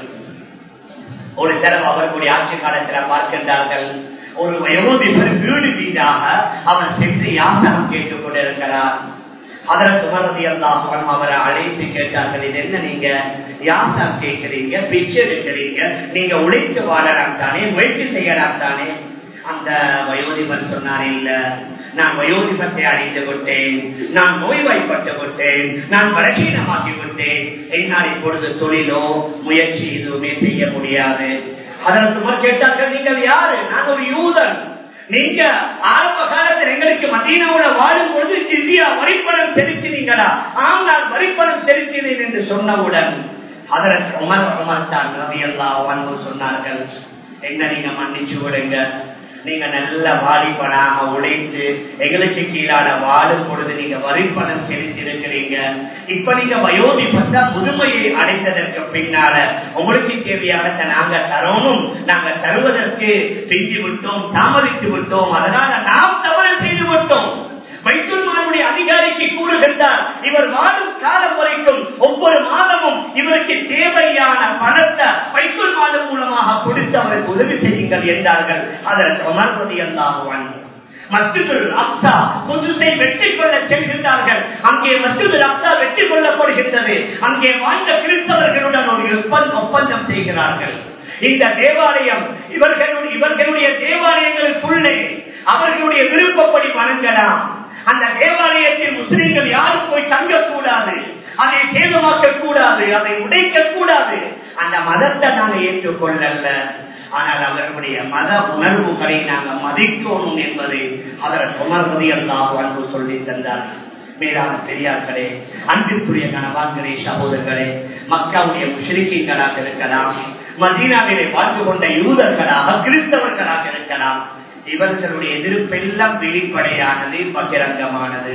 Speaker 1: ஒரு தரம் அவர்களுடைய ஆட்சி காலத்தில் பார்க்கின்றார்கள் ஒரு வயோதிபர் வீடு வீடாக அவன் சென்று யாசகம் கேட்டுக் கொண்டிருக்கிறார் அதற்கு மறதி எல்லாம் அவரை அழைத்து கேட்டார்கள் இது என்ன நீங்க யாசம் கேட்கிறீங்க பிச்சை எடுக்கிறீங்க நீங்க உழைத்து வாழலாம் தானே முயற்சி செய்யலாம் தானே அந்த வயோதிபன் சொன்னார் இல்ல நான் வயோதிபத்தை அடைந்து விட்டேன் நான் நோய்வாய்ப்பட்டு விட்டேன் நான் பலகீனமாகி விட்டேன் என்னால் இப்பொழுது தொழிலோ முயற்சி எதுவுமே செய்ய முடியாது அதற்கு கேட்டார்கள் நீங்கள் யாரு நான் ஒரு யூதன் நீங்க ஆரம்ப காலத்தில் எங்களுக்கு மதீனாவோட வாழும் பொழுது சிசியா வரிப்பணம் செலுத்தினீங்களா ஆம் நான் வரிப்பணம் செலுத்தினேன் என்று சொன்னவுடன் அதற்கு உமர் உமர் தான் ரவி எல்லாம் சொன்னார்கள் என்ன நீங்க மன்னிச்சு விடுங்க நீங்க நல்ல வாலிபனாக உழைத்து எங்களுக்கு கீழான வாழும் பொழுது நீங்க வரிப்பணம் செலுத்தி இருக்கிறீங்க இப்ப நீங்க வயோதிபத்த முதுமையை அடைந்ததற்கு பின்னால உங்களுக்கு தேவையானதை நாங்க தரணும் நாங்க தருவதற்கு செஞ்சு விட்டோம் தாமதித்து விட்டோம் அதனால நாம் தவறு செய்து விட்டோம் வைத்துல்மானுடைய அதிகாரிக்கு கூறுகின்றார் இவர் வாழும் காலம் வரைக்கும் ஒவ்வொரு மாதமும் இவருக்கு தேவையான பணத்தை வைத்துல் மாதம் மூலமாக கொடுத்து அவருக்கு உதவி செய்யுங்கள் என்றார்கள் அதற்கு அமர்வதி அல்லாஹுவான் மஸ்ஜிதுல் அப்சா குதுசை வெற்றி கொள்ள செல்கின்றார்கள் அங்கே மஸ்ஜிதுல் அப்சா வெற்றி கொள்ளப்படுகின்றது அங்கே வாழ்ந்த கிறிஸ்தவர்களுடன் ஒரு ஒப்பந்தம் செய்கிறார்கள் இந்த தேவாலயம் இவர்களுடைய இவர்களுடைய தேவாலயங்களுக்குள்ளே அவர்களுடைய விருப்பப்படி வணங்கலாம் அந்த தேவாலயத்தில் முஸ்லிம்கள் யாரும் போய் தங்கக்கூடாது அதை சேதமாக்க கூடாது அதை உடைக்க கூடாது அந்த மதத்தை நாங்க ஏற்றுக்கொள்ளல ஆனால் அவர்களுடைய மத உணர்வுகளை நாங்கள் மதிக்கணும் என்பதை அவர் சுமர்மதியல்லாக அன்பு சொல்லி தந்தார்கள் மேலான பெரியார்களே அன்பிற்குரிய கணவான்களே சகோதரர்களே மக்காவுடைய முஸ்லிம்களாக இருக்கலாம் மதீனாவிலே வாழ்ந்து கொண்ட யூதர்களாக கிறிஸ்தவர்களாக இருக்கலாம் இவர்களுடைய எதிர்ப்பெல்லாம் வெளிப்படையானது பகிரங்கமானது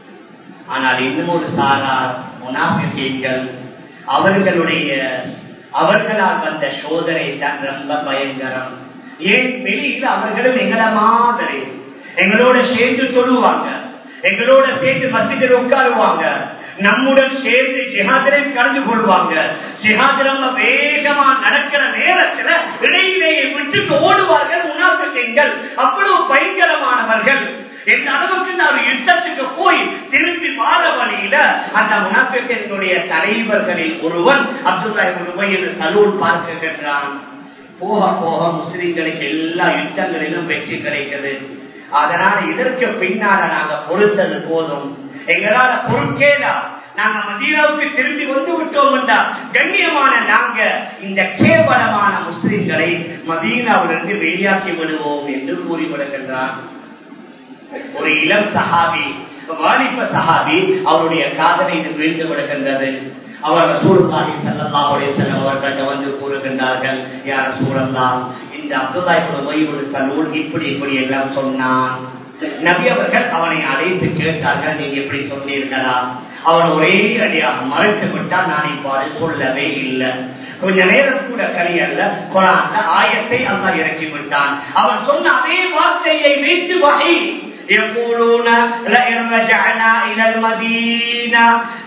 Speaker 1: ஆனால் இன்னும் ஒரு சாரார் முனாபிகள் அவர்களுடைய அவர்களால் வந்த சோதனை தான் ரொம்ப பயங்கரம் ஏன் வெளியில் அவர்களும் எங்களை மாதிரி எங்களோட சேர்ந்து சொல்லுவாங்க எங்களோட சேர்ந்து மசிதில் உட்காருவாங்க நம்முடன் சேர்ந்து ஜிஹாதிரம் கலந்து கொள்வாங்க ஜிஹாதிரம் வேகமா நடக்கிற நேரத்துல இடையிலேயே விட்டுட்டு ஓடுவார்கள் முன்னாள் அவ்வளவு பயங்கரமானவர்கள் எந்த அளவுக்கு நான் யுத்தத்துக்கு போய் திரும்பி வார வழியில அந்த முனாபிகளுடைய தலைவர்களில் ஒருவன் அப்துல்லாஹின் சலூன் பார்க்கின்றான் போக போக முஸ்லிம்களுக்கு எல்லா யுத்தங்களிலும் வெற்றி கிடைக்கிறது அதனால இதற்கு பின்னால நாங்க பொறுத்தது போதும் எங்களால பொறுக்கேடா நாங்க மதீனாவுக்கு திரும்பி வந்து விட்டோம் என்றா கண்ணியமான நாங்க இந்த கேவலமான முஸ்லிம்களை மதீனாவிலிருந்து வெளியாக்கி விடுவோம் என்று கூறிவிடுகின்றார் ஒரு இளம் சஹாபி வாலிப சஹாபி அவருடைய காதலை இது வீழ்ந்து விடுகின்றது அவர் சூழ்நாடி செல்லல்லா செல்லம் அவர்கள்ட்ட வந்து கூறுகின்றார்கள் யார் சூழல்லாம் இந்த அப்துல்லாய் ஒய்வு சலூல் இப்படி இப்படி எல்லாம் சொன்னான் நபி அவர்கள் அவனை அழைத்து கேட்டார்கள் நீங்க எப்படி சொன்னீர்களா அவன் ஒரே அடியாக மறைத்து விட்டால் நான் இவ்வாறு சொல்லவே இல்லை கொஞ்ச நேரம் கூட கரியல்ல குரான் ஆயத்தை அல்லா இறக்கி விட்டான் அவன் சொன்ன அதே வார்த்தையை வைத்து வகை يقولون لئن رجعنا إلى المدينة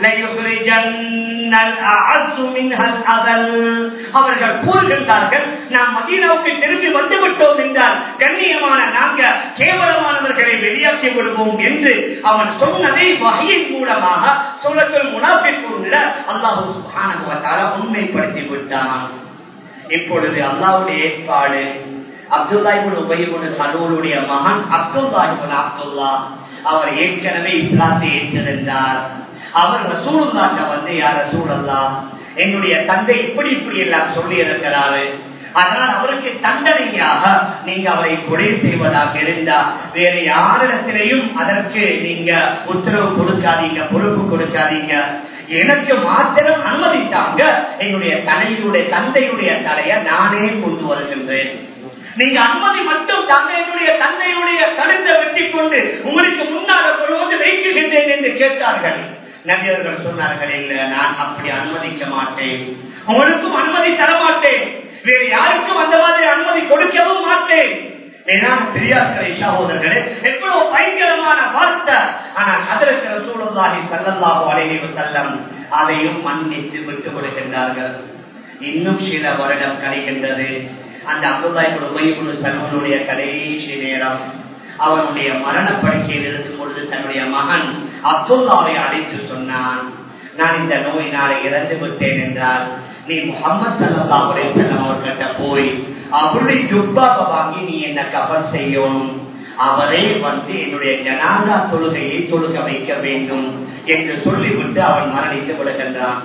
Speaker 1: ليخرجن الأعز منها الأذل அவர்கள் கூறுகின்றார்கள் நாம் மதீனாவுக்கு திரும்பி வந்து விட்டோம் என்றால் கண்ணியமான நாங்க கேவலமானவர்களை வெளியாக்கி விடுவோம் என்று அவன் சொன்னதை வகையின் மூலமாக சொல்லத்தில் முனாபிற்குள்ள அல்லாஹு சுகானுவத்தால உண்மைப்படுத்தி விட்டான் இப்பொழுது அல்லாவுடைய ஏற்பாடு அப்துல்லாஹிபுன் உபயிபுன் சலூருடைய மகன் அப்துல்லாஹிபுன் அப்துல்லா அவர் ஏற்கனவே இஸ்லாத்தை ஏற்றிருந்தார் அவர் ரசூலுல்லாட்ட வந்து யார் ரசூலல்லா என்னுடைய தந்தை இப்படி இப்படி எல்லாம் சொல்லி இருக்கிறாரு அதனால் அவருக்கு தண்டனையாக நீங்க அவரை கொலை செய்வதாக இருந்தா வேற யாரிடத்திலையும் அதற்கு நீங்க உத்தரவு கொடுக்காதீங்க பொறுப்பு கொடுக்காதீங்க எனக்கு மாத்திரம் அனுமதித்தாங்க என்னுடைய தலையுடைய தந்தையுடைய தலையை நானே கொண்டு வருகின்றேன் நீங்க அனுமதி மட்டும் தந்தையுடைய தந்தையுடைய கருத்தை வெட்டி கொண்டு உங்களுக்கு முன்னால கொள்வது வைக்குகின்றேன் என்று கேட்டார்கள் நபியர்கள் சொன்னார்கள் இல்ல நான் அப்படி அனுமதிக்க மாட்டேன் உங்களுக்கும் அனுமதி தர மாட்டேன் வேறு யாருக்கும் அந்த மாதிரி அனுமதி கொடுக்கவும் மாட்டேன் பெரியார்களே சகோதரர்களே எவ்வளவு பயங்கரமான வார்த்தை ஆனால் அதற்கு சூழலாகி செல்லல்லாஹோ அலைவு செல்லம் அதையும் மன்னித்து விட்டு விடுகின்றார்கள் இன்னும் சில வருடம் கழிகின்றது அந்த அப்துல்லாய்புல் உபயபுல் சல்மனுடைய கடைசி நேரம் அவனுடைய மரண படுக்கையில் இருக்கும் பொழுது தன்னுடைய மகன் அப்துல்லாவை அழைத்து சொன்னான் நான் இந்த நோயினால இறந்து விட்டேன் என்றால் நீ முகமது சல்லா செல்லம் அவர்கிட்ட போய் அவருடைய ஜுப்பாவை வாங்கி நீ என்ன கபர் செய்யணும் அவரே வந்து என்னுடைய ஜனாதா தொழுகையை தொழுக வைக்க வேண்டும் என்று சொல்லிவிட்டு அவன் மரணித்து விடுகின்றான்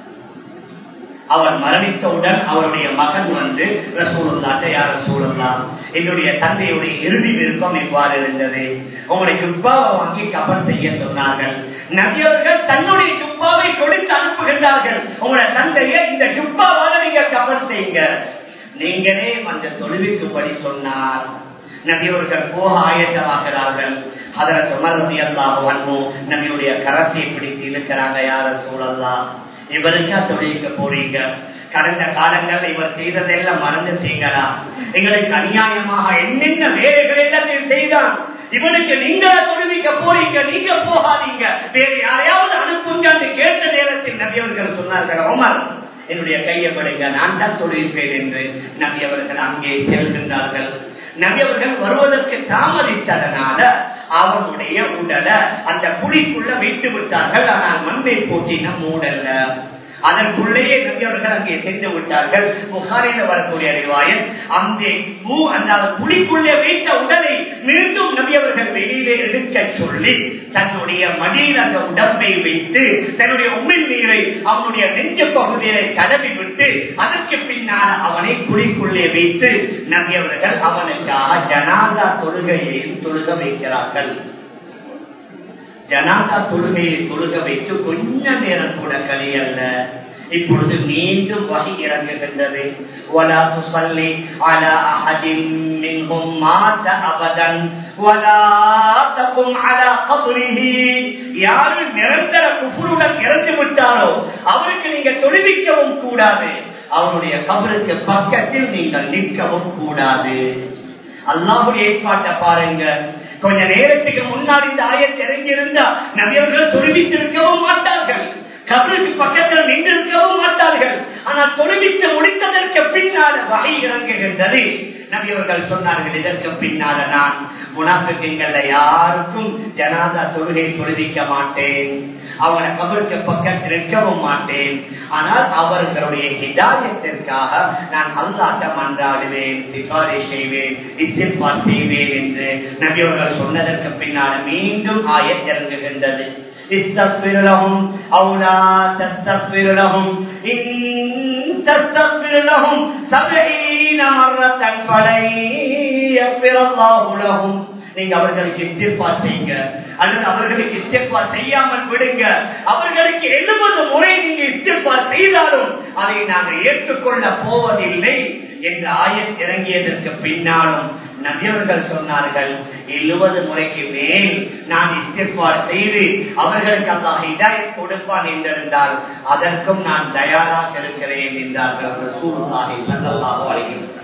Speaker 1: அவர் மரணித்தவுடன் அவருடைய மகன் வந்து ரசூலுல்லாட்ட யார் ரசூலுல்லா என்னுடைய தந்தையுடைய இறுதி விருப்பம் இவ்வாறு இருந்தது உங்களுடைய ஜுப்பாவை வாங்கி கபர் செய்ய சொன்னார்கள் நபியவர்கள் தன்னுடைய ஜுப்பாவை கொடுத்து அனுப்புகின்றார்கள் உங்களுடைய தந்தையை இந்த ஜுப்பாவால நீங்க கபர் செய்யுங்க நீங்களே அந்த தொழுவிக்கும்படி சொன்னார் நபியவர்கள் போக ஆயத்தமாகிறார்கள் அதில் சுமரதி அல்லாஹ் வன்மோ நபியுடைய கரத்தை பிடித்து இழுக்கிறாங்க யார சூழல்லா இவருக்கா தொழிலுக்கு போறீங்க கடந்த காலங்கள் இவர் செய்ததெல்லாம் மறந்து செய்யலா எங்களுக்கு அநியாயமாக என்னென்ன வேலைகள் எல்லாம் செய்தான் இவனுக்கு நீங்க தொழுவிக்க போறீங்க நீங்க போகாதீங்க வேற யாரையாவது அனுப்புங்க கேட்ட நேரத்தில் நபியவர்கள் சொன்னார்கள் உமர் என்னுடைய கையை படுங்க நான் தான் தொழில்பேன் என்று நபி அவர்கள் அங்கே செல்கின்றார்கள் நபி அவர்கள் வருவதற்கு தாமதித்ததனால அவனுடைய உடலை அந்த குழிக்குள்ள வைத்து விட்டார்கள் ஆனால் மண்ணை போட்டின மூடல்ல அதற்குள்ளேயே நபியவர்கள் அங்கே சென்று விட்டார்கள் புகாரில வரக்கூடிய அறிவாயன் அங்கே பூ அந்த குழிக்குள்ளே வைத்த உடலை மீண்டும் நபியவர்கள் வெளியிலே எடுக்க சொல்லி தன்னுடைய மடியில் அந்த உடம்பை வைத்து தன்னுடைய உமிழ் நீரை அவனுடைய நெஞ்ச பகுதியை தடவி விட்டு அதற்கு பின்னால் அவனை குழிக்குள்ளே வைத்து நபியவர்கள் அவனுக்காக ஜனாதா தொழுகையையும் தொழுக வைக்கிறார்கள் ஜனாதா தொழுகையை தொழுக வைத்து கொஞ்ச நேரம் கூட கலியல்ல இப்பொழுது மீண்டும் வகை இறங்குகின்றது ولا تصلي على احد منهم مات ابدا ولا تقم على قبره யாரு நிரந்தர குஃபுருடன் இறந்து விட்டாரோ அவருக்கு நீங்க தொழுவிக்கவும் கூடாது அவனுடைய கபருக்கு பக்கத்தில் நீங்கள் நிற்கவும் கூடாது அல்லாஹுடைய ஏற்பாட்டை பாருங்க கொஞ்ச நேரத்துக்கு முன்னாடி இந்த ஆயத்தை இறங்கியிருந்தா நபியவர்கள் தொழுவித்திருக்கவும் மாட்டார்கள் கபருக்கு பக்கத்தில் நின்றிருக்கவும் மாட்டார்கள் ஆனால் தொழுவித்து முடித்ததற்கு பின்னால் வகை இறங்குகின்றது நபியவர்கள் சொன்னார்கள் இதற்கு பின்னால நான் முனாஃபிக்கங்கள்ல யாருக்கும் ஜனாதா தொழுகை தொழுவிக்க மாட்டேன் அவங்கள கபருக்கு பக்கத்தில் நிற்கவும் மாட்டேன் ஆனால் அவர்களுடைய ஹிதாயத்திற்காக நான் அல்லாட்ட மன்றாடுவேன் சிபாரி செய்வேன் இசிப்பார் செய்வேன் என்று நபியவர்கள் சொன்னதற்கு பின்னால் மீண்டும் ஆயத் இறங்குகின்றது استغفر لهم او لا تستغفر لهم ان تستغفر لهم سبعين مرة فلن يغفر الله لهم நீங்க அவர்களுக்கு இஸ்திஃபா செய்யுங்க அல்லது அவர்களுக்கு இஸ்திஃபா செய்யாமல் விடுங்க அவர்களுக்கு எழுபது முறை நீங்க இஸ்திஃபா செய்தாலும் அதை நாங்கள் ஏற்றுக்கொள்ள போவதில்லை என்று ஆயத் இறங்கியதற்கு பின்னாலும் நபியவர்கள் சொன்னார்கள் எழுபது முறைக்கு மேல் நான் இஸ்திஃபார் செய்து அவர்களுக்கு அல்லாஹ் ஹிதாயத் கொடுப்பான் என்றிருந்தால் அதற்கும் நான் தயாராக இருக்கிறேன் என்றார்கள் ரசூலுல்லாஹி ஸல்லல்லாஹு அலைஹி வஸல்லம்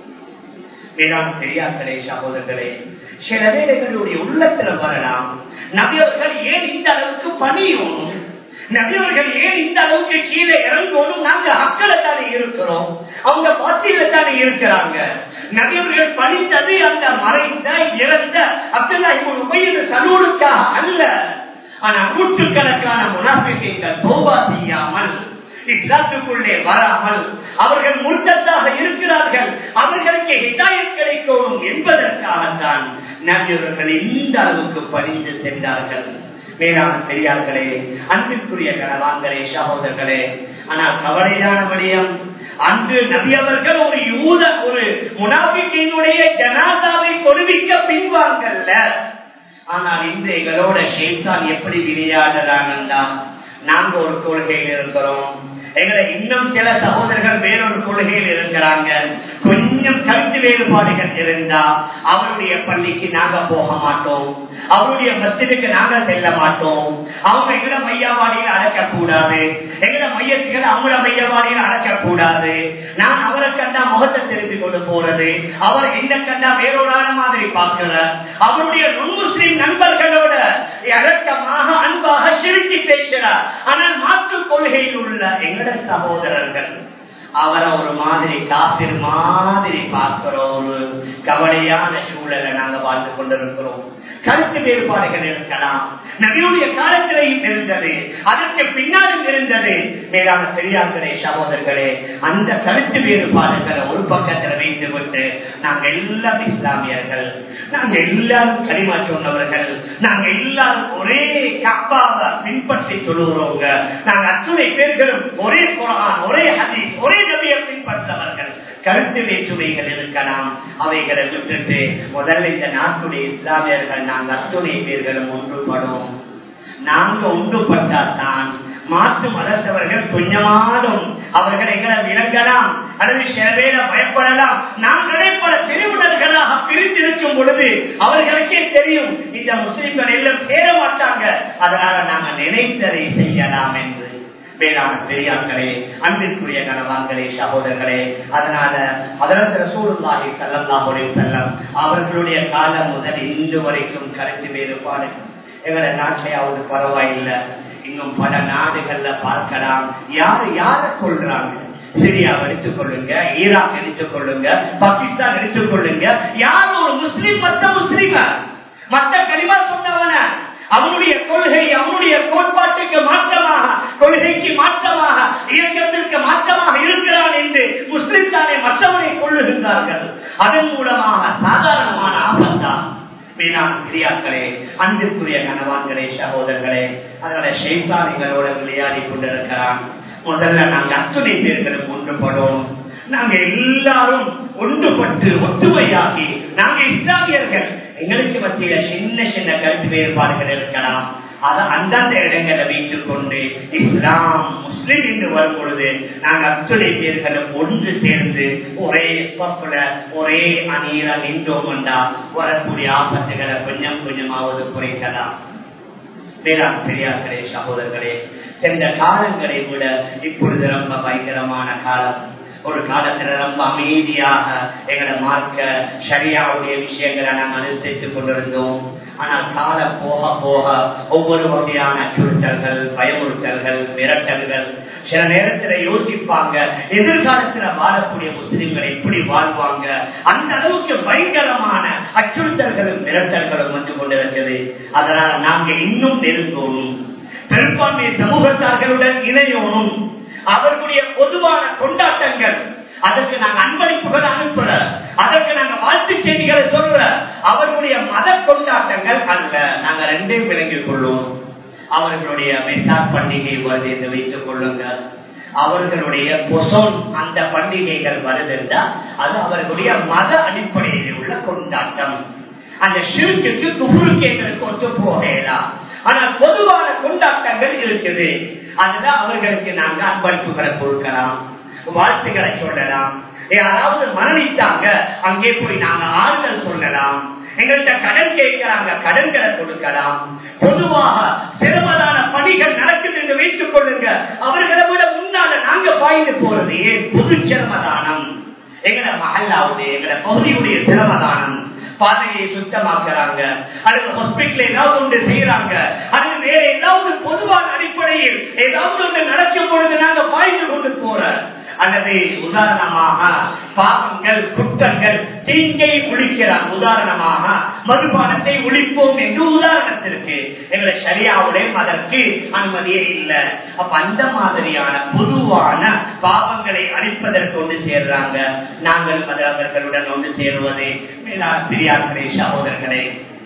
Speaker 1: வேளாண் பெரியார்களே சகோதரர்களே சில வேலைகளுடைய உள்ளத்துல வரலாம் நபியவர்கள் ஏன் இந்த அளவுக்கு பணியும் நபியவர்கள் ஏன் இந்த அளவுக்கு கீழே இறங்கணும் நாங்க அக்களை தானே இருக்கிறோம் அவங்க பத்தியில தானே இருக்கிறாங்க நபியவர்கள் பணித்தது அந்த மறைந்த இறந்த அப்துல்லா உபயோக சலூனுக்காக அல்ல ஆனா நூற்றுக்கணக்கான முனாபிகள் தோபா செய்யாமல் இஸ்லாத்துக்குள்ளே வராமல் அவர்கள் முழுக்கத்தாக இருக்கிறார்கள் அவர்களுக்கு ஹிதாயத் கிடைக்கணும் என்பதற்காகத்தான் நபியவர்கள் இந்த அளவுக்கு பணிந்து சென்றார்கள் மேலான பெரியார்களே அன்பிற்குரிய கணவான்களே சகோதரர்களே ஆனால் கவலையான விடயம் அன்று நபி அவர்கள் ஒரு யூத ஒரு முனாபிக்கினுடைய ஜனாதாவை கொடுவிக்க பின்வாங்கல்ல ஆனால் இந்த எங்களோட ஷேத்தான் எப்படி விளையாடுறாங்கன்னா நாங்க ஒரு கொள்கையில் இருக்கிறோம் எங்களை இன்னும் சில சகோதரர்கள் வேறொரு கொள்கையில் இருக்கிறாங்க கொஞ்சம் கருத்து வேறுபாடுகள் இருந்தா அவருடைய பள்ளிக்கு நாங்க போக மாட்டோம் அவருடைய மசிதுக்கு நாங்க செல்ல மாட்டோம் அவங்க எங்கட மையவாடியில் அழைக்க கூடாது எங்கட மையத்துகள் அவங்கள மையவாடியில் அழைக்க கூடாது நான் அவரை கண்டா முகத்தை திருப்பி கொண்டு போறது அவர் எந்த கண்டா வேறொரு மாதிரி பார்க்கிற அவருடைய நுண் முஸ்லிம் நண்பர்களோட இறக்கமாக அன்பாக சிரித்து பேசுகிறார் ஆனால் மாற்று கொள்கையில் உள்ள எங்கட சகோதரர்கள் அவரை ஒரு மாதிரி காப்பிர் மாதிரி பார்க்கிற ஒரு கவலையான சூழலை நாங்க பார்த்து கொண்டிருக்கிறோம் கருத்து வேறுபாடுகள் இருக்கலாம் நபியுடைய காலத்திலேயும் இருந்தது அதற்கு பின்னாலும் இருந்தது மேலான பெரியார்களே சகோதரர்களே அந்த கருத்து வேறுபாடுகளை ஒரு பக்கத்தில் வைத்து விட்டு நாங்க எல்லாம் இஸ்லாமியர்கள் நாங்க எல்லாரும் களிமா சொன்னவர்கள் நாங்க எல்லாரும் ஒரே கப்பாவை பின்பற்றி சொல்லுகிறோங்க நாங்க அத்துணை பேர்களும் ஒரே குரான் ஒரே ஹதீஸ் ஒரே நபியை பின்பற்றவர்கள் கருத்து வேற்றுமைகள் இருக்கலாம் அவைகளை விட்டுட்டு முதல்ல இந்த நாட்டுடைய இஸ்லாமியர்கள் நாங்கள் அத்துணை பேர்களும் ஒன்றுபடும் நாங்க ஒன்றுபட்டால்தான் மாற்று மதத்தவர்கள் கொஞ்சமாலும் அவர்கள் எங்களை விளங்கலாம் அல்லது சில பேரை பயப்படலாம் நாங்களே பல தெளிவுடர்களாக பிரித்திருக்கும் பொழுது அவர்களுக்கே தெரியும் இந்த முஸ்லிம்கள் எல்லாம் சேர மாட்டாங்க அதனால நாங்க நினைத்ததை செய்யலாம் என்று வேளாண் பெரியார்களே அன்பிற்குரிய கணவான்களே சகோதரர்களே அதனால அதற்கு ரசூலுல்லாஹி ஸல்லல்லாஹு அலைஹி வஸல்லம் அவர்களுடைய காலம் முதல் இன்று வரைக்கும் கருத்து வேறுபாடு எங்களை நாட்டையாவது பரவாயில்லை இன்னும் பல நாடுகள்ல பார்க்கலாம் யாரு யார கொள்றாங்க சிரியா எடுத்துக் கொள்ளுங்க ஈராக் எடுத்துக் கொள்ளுங்க பாகிஸ்தான் எடுத்துக் கொள்ளுங்க யாரும் ஒரு முஸ்லீம் மற்ற முஸ்லீம மற்ற கலிமா சொன்னவன அவனுடைய கொள்கை அவனுடைய கோட்பாட்டுக்கு மாற்றமாக கொள்கைக்கு மாற்றமாக இயக்கத்திற்கு மாற்றமாக இருக்கிறான் என்று முஸ்லிம் தானே மற்றவனை கொள்ளுகின்றார்கள் அதன் மூலமாக சாதாரணமான ஆபத்தான் மேலான பிரியாக்களே அன்பிற்குரிய கணவான்களே சகோதரர்களே அதனால ஷெய்தான் எங்களோட விளையாடி கொண்டிருக்கிறான் முதல்ல நாங்க அத்துணை பேர்களும் ஒன்றுபடும் நாங்க எல்லாரும் ஒன்றுபட்டு ஒற்றுமையாகி நாங்க இஸ்லாமியர்கள் எங்களுக்கு மத்தியில சின்ன சின்ன கருத்து வேறுபாடுகள் இருக்கலாம் அதை அந்தந்த இடங்களை வைத்துக் கொண்டு இஸ்லாம் முஸ்லிம் என்று வரும் பொழுது நாங்க அத்துணை பேர்களும் ஒன்று சேர்ந்து ஒரே ஸ்பப்ல ஒரே அணியில நின்றோம் கொண்டா வரக்கூடிய ஆபத்துகளை கொஞ்சம் கொஞ்சமாவது குறைக்கலாம் வேளாண் பெரியார்களே சகோதரர்களே சென்ற காலங்களை விட இப்பொழுது ரொம்ப பயங்கரமான காலம் ஒரு காலத்துல ரொம்ப அமைதியாக எங்களை மார்க்க சரியாவுடைய விஷயங்களை நாங்கள் அனுசரித்துக் கொண்டிருந்தோம் ஆனால் காலம் போக போக ஒவ்வொரு வகையான அச்சுறுத்தல்கள் பயமுறுத்தல்கள் மிரட்டல்கள் சில நேரத்துல யோசிப்பாங்க எதிர்காலத்துல வாழக்கூடிய முஸ்லிம்கள் எப்படி வாழ்வாங்க அந்த அளவுக்கு பயங்கரமான அச்சுறுத்தல்களும் மிரட்டல்களும் வந்து கொண்டிருக்கிறது அதனால நாங்க இன்னும் நெருங்கணும் பெரும்பான்மை சமூகத்தார்களுடன் இணையோனும் அவர்களுடைய பொதுவான கொண்டாட்டங்கள் அதற்கு நாங்க அன்பளிப்புகள் அனுப்புற அதற்கு நாங்க வாழ்த்து செய்திகளை சொல்ற அவர்களுடைய மத கொண்டாட்டங்கள் அல்ல நாங்க ரெண்டையும் விளங்கிக் கொள்ளும் அவர்களுடைய மெசாக் பண்டிகை வருது என்று வைத்துக் கொள்ளுங்க அவர்களுடைய பொசோன் அந்த பண்டிகைகள் வருதுன்றா அது அவர்களுடைய மத அடிப்படையில் உள்ள கொண்டாட்டம் அந்த ஷிர்க்கு குபுருக்கு எங்களுக்கு ஒத்து போகலாம் ஆனால் பொதுவான கொண்டாட்டங்கள் இருக்குது அதுதான் அவர்களுக்கு நாங்க அன்பளிப்புகளை கொடுக்கலாம் வாழ்த்துக்களை சொல்லலாம் யாராவது மரணித்தாங்க அங்கே போய் நாங்க ஆறுதல் சொல்லலாம் எங்கள்கிட்ட கடன் கேட்கிறாங்க கடன்களை கொடுக்கலாம் பொதுவாக சிரமதான பணிகள் நடக்குது என்று வைத்துக் கொள்ளுங்க அவர்களை விட முன்னால நாங்க பாய்ந்து போறது ஏன் பொது சிரமதானம் எங்கட மகல்லாவுடைய எங்கட பகுதியுடைய சிரமதானம் பாதையை சுத்தமாக்குறாங்க அல்லது ஹாஸ்பிட்டல் ஏதாவது ஒன்று செய்யறாங்க அல்லது வேற ஏதாவது பொதுவான அடிப்படையில் ஏதாவது ஒன்று நடக்கும் பொழுது நாங்க பாய்ந்து கொண்டு போற அல்லது உதாரணமாக பாவங்கள் குற்றங்கள் தீங்கை ஒழிக்கிறார் உதாரணமாக மதுபானத்தை ஒழிப்போம் என்று உதாரணத்திற்கு எங்களை சரியாவுடைய அதற்கு அனுமதியே இல்லை அப்ப அந்த மாதிரியான பொதுவான பாவங்களை அழிப்பதற்கு ஒன்று சேர்றாங்க நாங்கள் அவர்களுடன் ஒன்று சேருவது பெரியார்களே சகோதரர்களே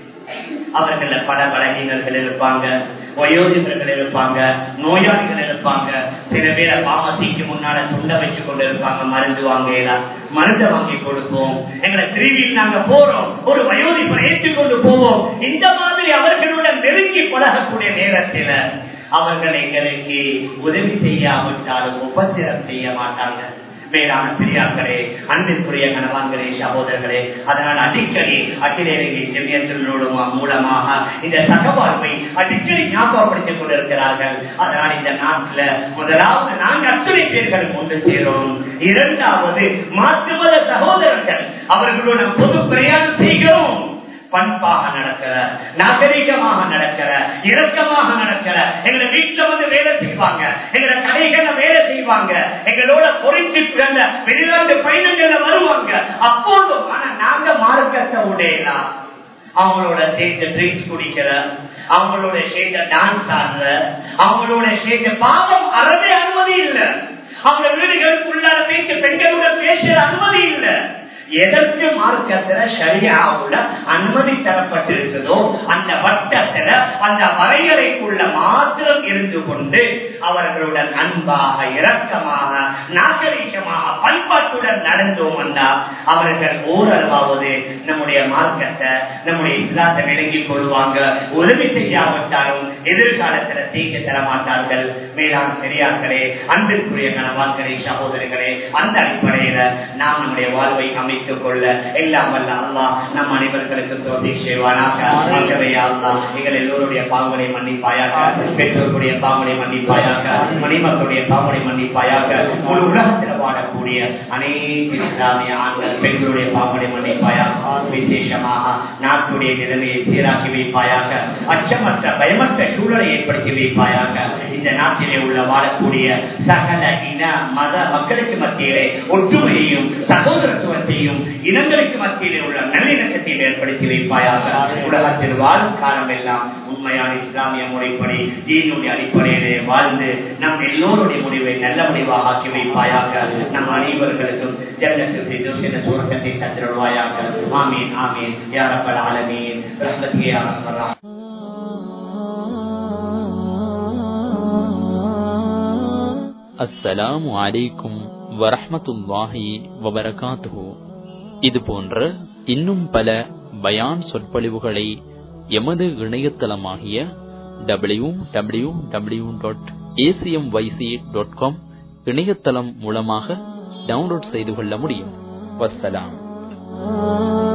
Speaker 1: அவர்கள பல பலகீனர்கள் இருப்பாங்க வயோதிகர்கள் இருப்பாங்க நோயாளிகள் இருப்பாங்க சில பேரை பாமசிக்கு முன்னால துண்ட வச்சு கொண்டு இருப்பாங்க மருந்து வாங்கலாம் மருந்தை வாங்கி கொடுப்போம் எங்களை திருவியில் நாங்க போறோம் ஒரு வயோதிபரை ஏற்றுக்கொண்டு போவோம் இந்த மாதிரி அவர்களுடன் நெருங்கி பழகக்கூடிய நேரத்தில் அவர்கள் எங்களுக்கு உதவி செய்யாவிட்டாலும் உபத்திரம் செய்ய மாட்டாங்க மேலான பெரியார்களே அன்பிற்குரிய கணவான்களே சகோதரர்களே அதனால் அடிக்கடி அகிலேரங்கி செவியத்தினோடு மூலமாக இந்த சகவாழ்வை அடிக்கடி ஞாபகப்படுத்திக் கொண்டிருக்கிறார்கள் அதனால் இந்த நாட்டில் முதலாவது நாங்கள் அத்தனை பேர்கள் ஒன்று சேரும் இரண்டாவது மாற்றுமத சகோதரர்கள் அவர்களோட பொது பிரயாணம் செய்கிறோம் பண்பாக நடக்கிற நாகரிகமாக நடக்கிற இரக்கமாக நடக்கிற எங்களை வீட்டுல வந்து வேலை செய்வாங்க எங்களை கடைகளை வேலை செய்வாங்க எங்களோட பொறிச்சு பிறந்த வெளிநாட்டு பயணங்கள்ல வருவாங்க அப்போது ஆனா நாங்க மார்க்கத்தை உடையலாம் அவங்களோட சேர்த்து ட்ரிங்க்ஸ் குடிக்கிற அவங்களோட சேர்த்த டான்ஸ் ஆடுற அவங்களோட சேர்த்த பாவம் அறவே அனுமதி இல்லை அவங்க வீடுகளுக்குள்ளார பேச்சு பெண்களுடன் பேசுற அனுமதி இல்லை எதற்கு மார்க்கத்துல சரியாவுல அனுமதி தரப்பட்டிருக்குதோ அந்த வட்டத்துல அந்த வரையறைக்குள்ள மாத்திரம் இருந்து கொண்டு அவர்களுடன் அன்பாக இரக்கமாக நாகரிகமாக பண்பாட்டுடன் நடந்தோம் என்றால் அவர்கள் ஓரளவாவது நம்முடைய மார்க்கத்தை நம்முடைய இஸ்லாத்தை விளங்கிக் கொள்வாங்க உதவி செய்யாவிட்டாலும் எதிர்காலத்துல தீங்கு தர மாட்டார்கள் மேலான பெரியார்களே அன்பிற்குரிய கணவான்களே சகோதரர்களே அந்த அடிப்படையில நாம் நம்முடைய வாழ்வை அமைத்துக் கொள்ள எல்லாம் வல்ல அல்லா நம் அனைவர்களுக்கு தோல்வி செய்வானாக ஆகவே அல்லா எங்கள் எல்லோருடைய பாவங்களை மன்னிப்பாயாக பெற்றோர்களுடைய பாவங்களை மன்னிப்பாயாக மணிமக்களுடைய பாவங்களை மன்னிப்பாயாக ஒரு உலகத்தில் வாழக்கூடிய அனைத்து இஸ்லாமிய ஆண்கள் பெண்களுடைய பாவங்களை மன்னிப்பாயாக விசேஷமாக நாட்டுடைய நிலைமையை சீராக்கி வைப்பாயாக அச்சமற்ற பயமற்ற சூழலை ஏற்படுத்தி வைப்பாயாக இந்த நாட்டிலே உள்ள வாழக்கூடிய சகல இன மத மக்களுக்கு மத்தியிலே ஒற்றுமையையும் சகோதரத்துவத்தையும் இனங்களுக்கு மத்தியிலே உள்ள நல்லிணக்கத்தையும் ஏற்படுத்தி வைப்பாயாக உலகத்தில் வாழும் காலம் எல்லாம் உண்மையான இஸ்லாமிய முறைப்படி தீனுடைய அடிப்படையிலே வாழ்ந்து நம் எல்லோருடைய முடிவை நல்ல முடிவாக ஆக்கி வைப்பாயாக நம் அனைவர்களுக்கும் ஜன்னத்தில் செய்து சில சுரக்கத்தை தந்திருவாயாக ஆமீன் ஆமீன் யாரப்பல் ஆலமீன் ரஹ்மத்தியே யாரப்பல்
Speaker 2: அஸ்ஸலாமு அலைக்கும் வரஹமத்துல்லாஹி வபரகாத்துஹு இது போன்ற இன்னும் பல பயான் சொற்பொழிவுகளை எமது இணையதளமாகிய W W W dot ACM YC dot com இணையதளம் மூலமாக டவுன்லோட் செய்து கொள்ள முடியும் வசலாம்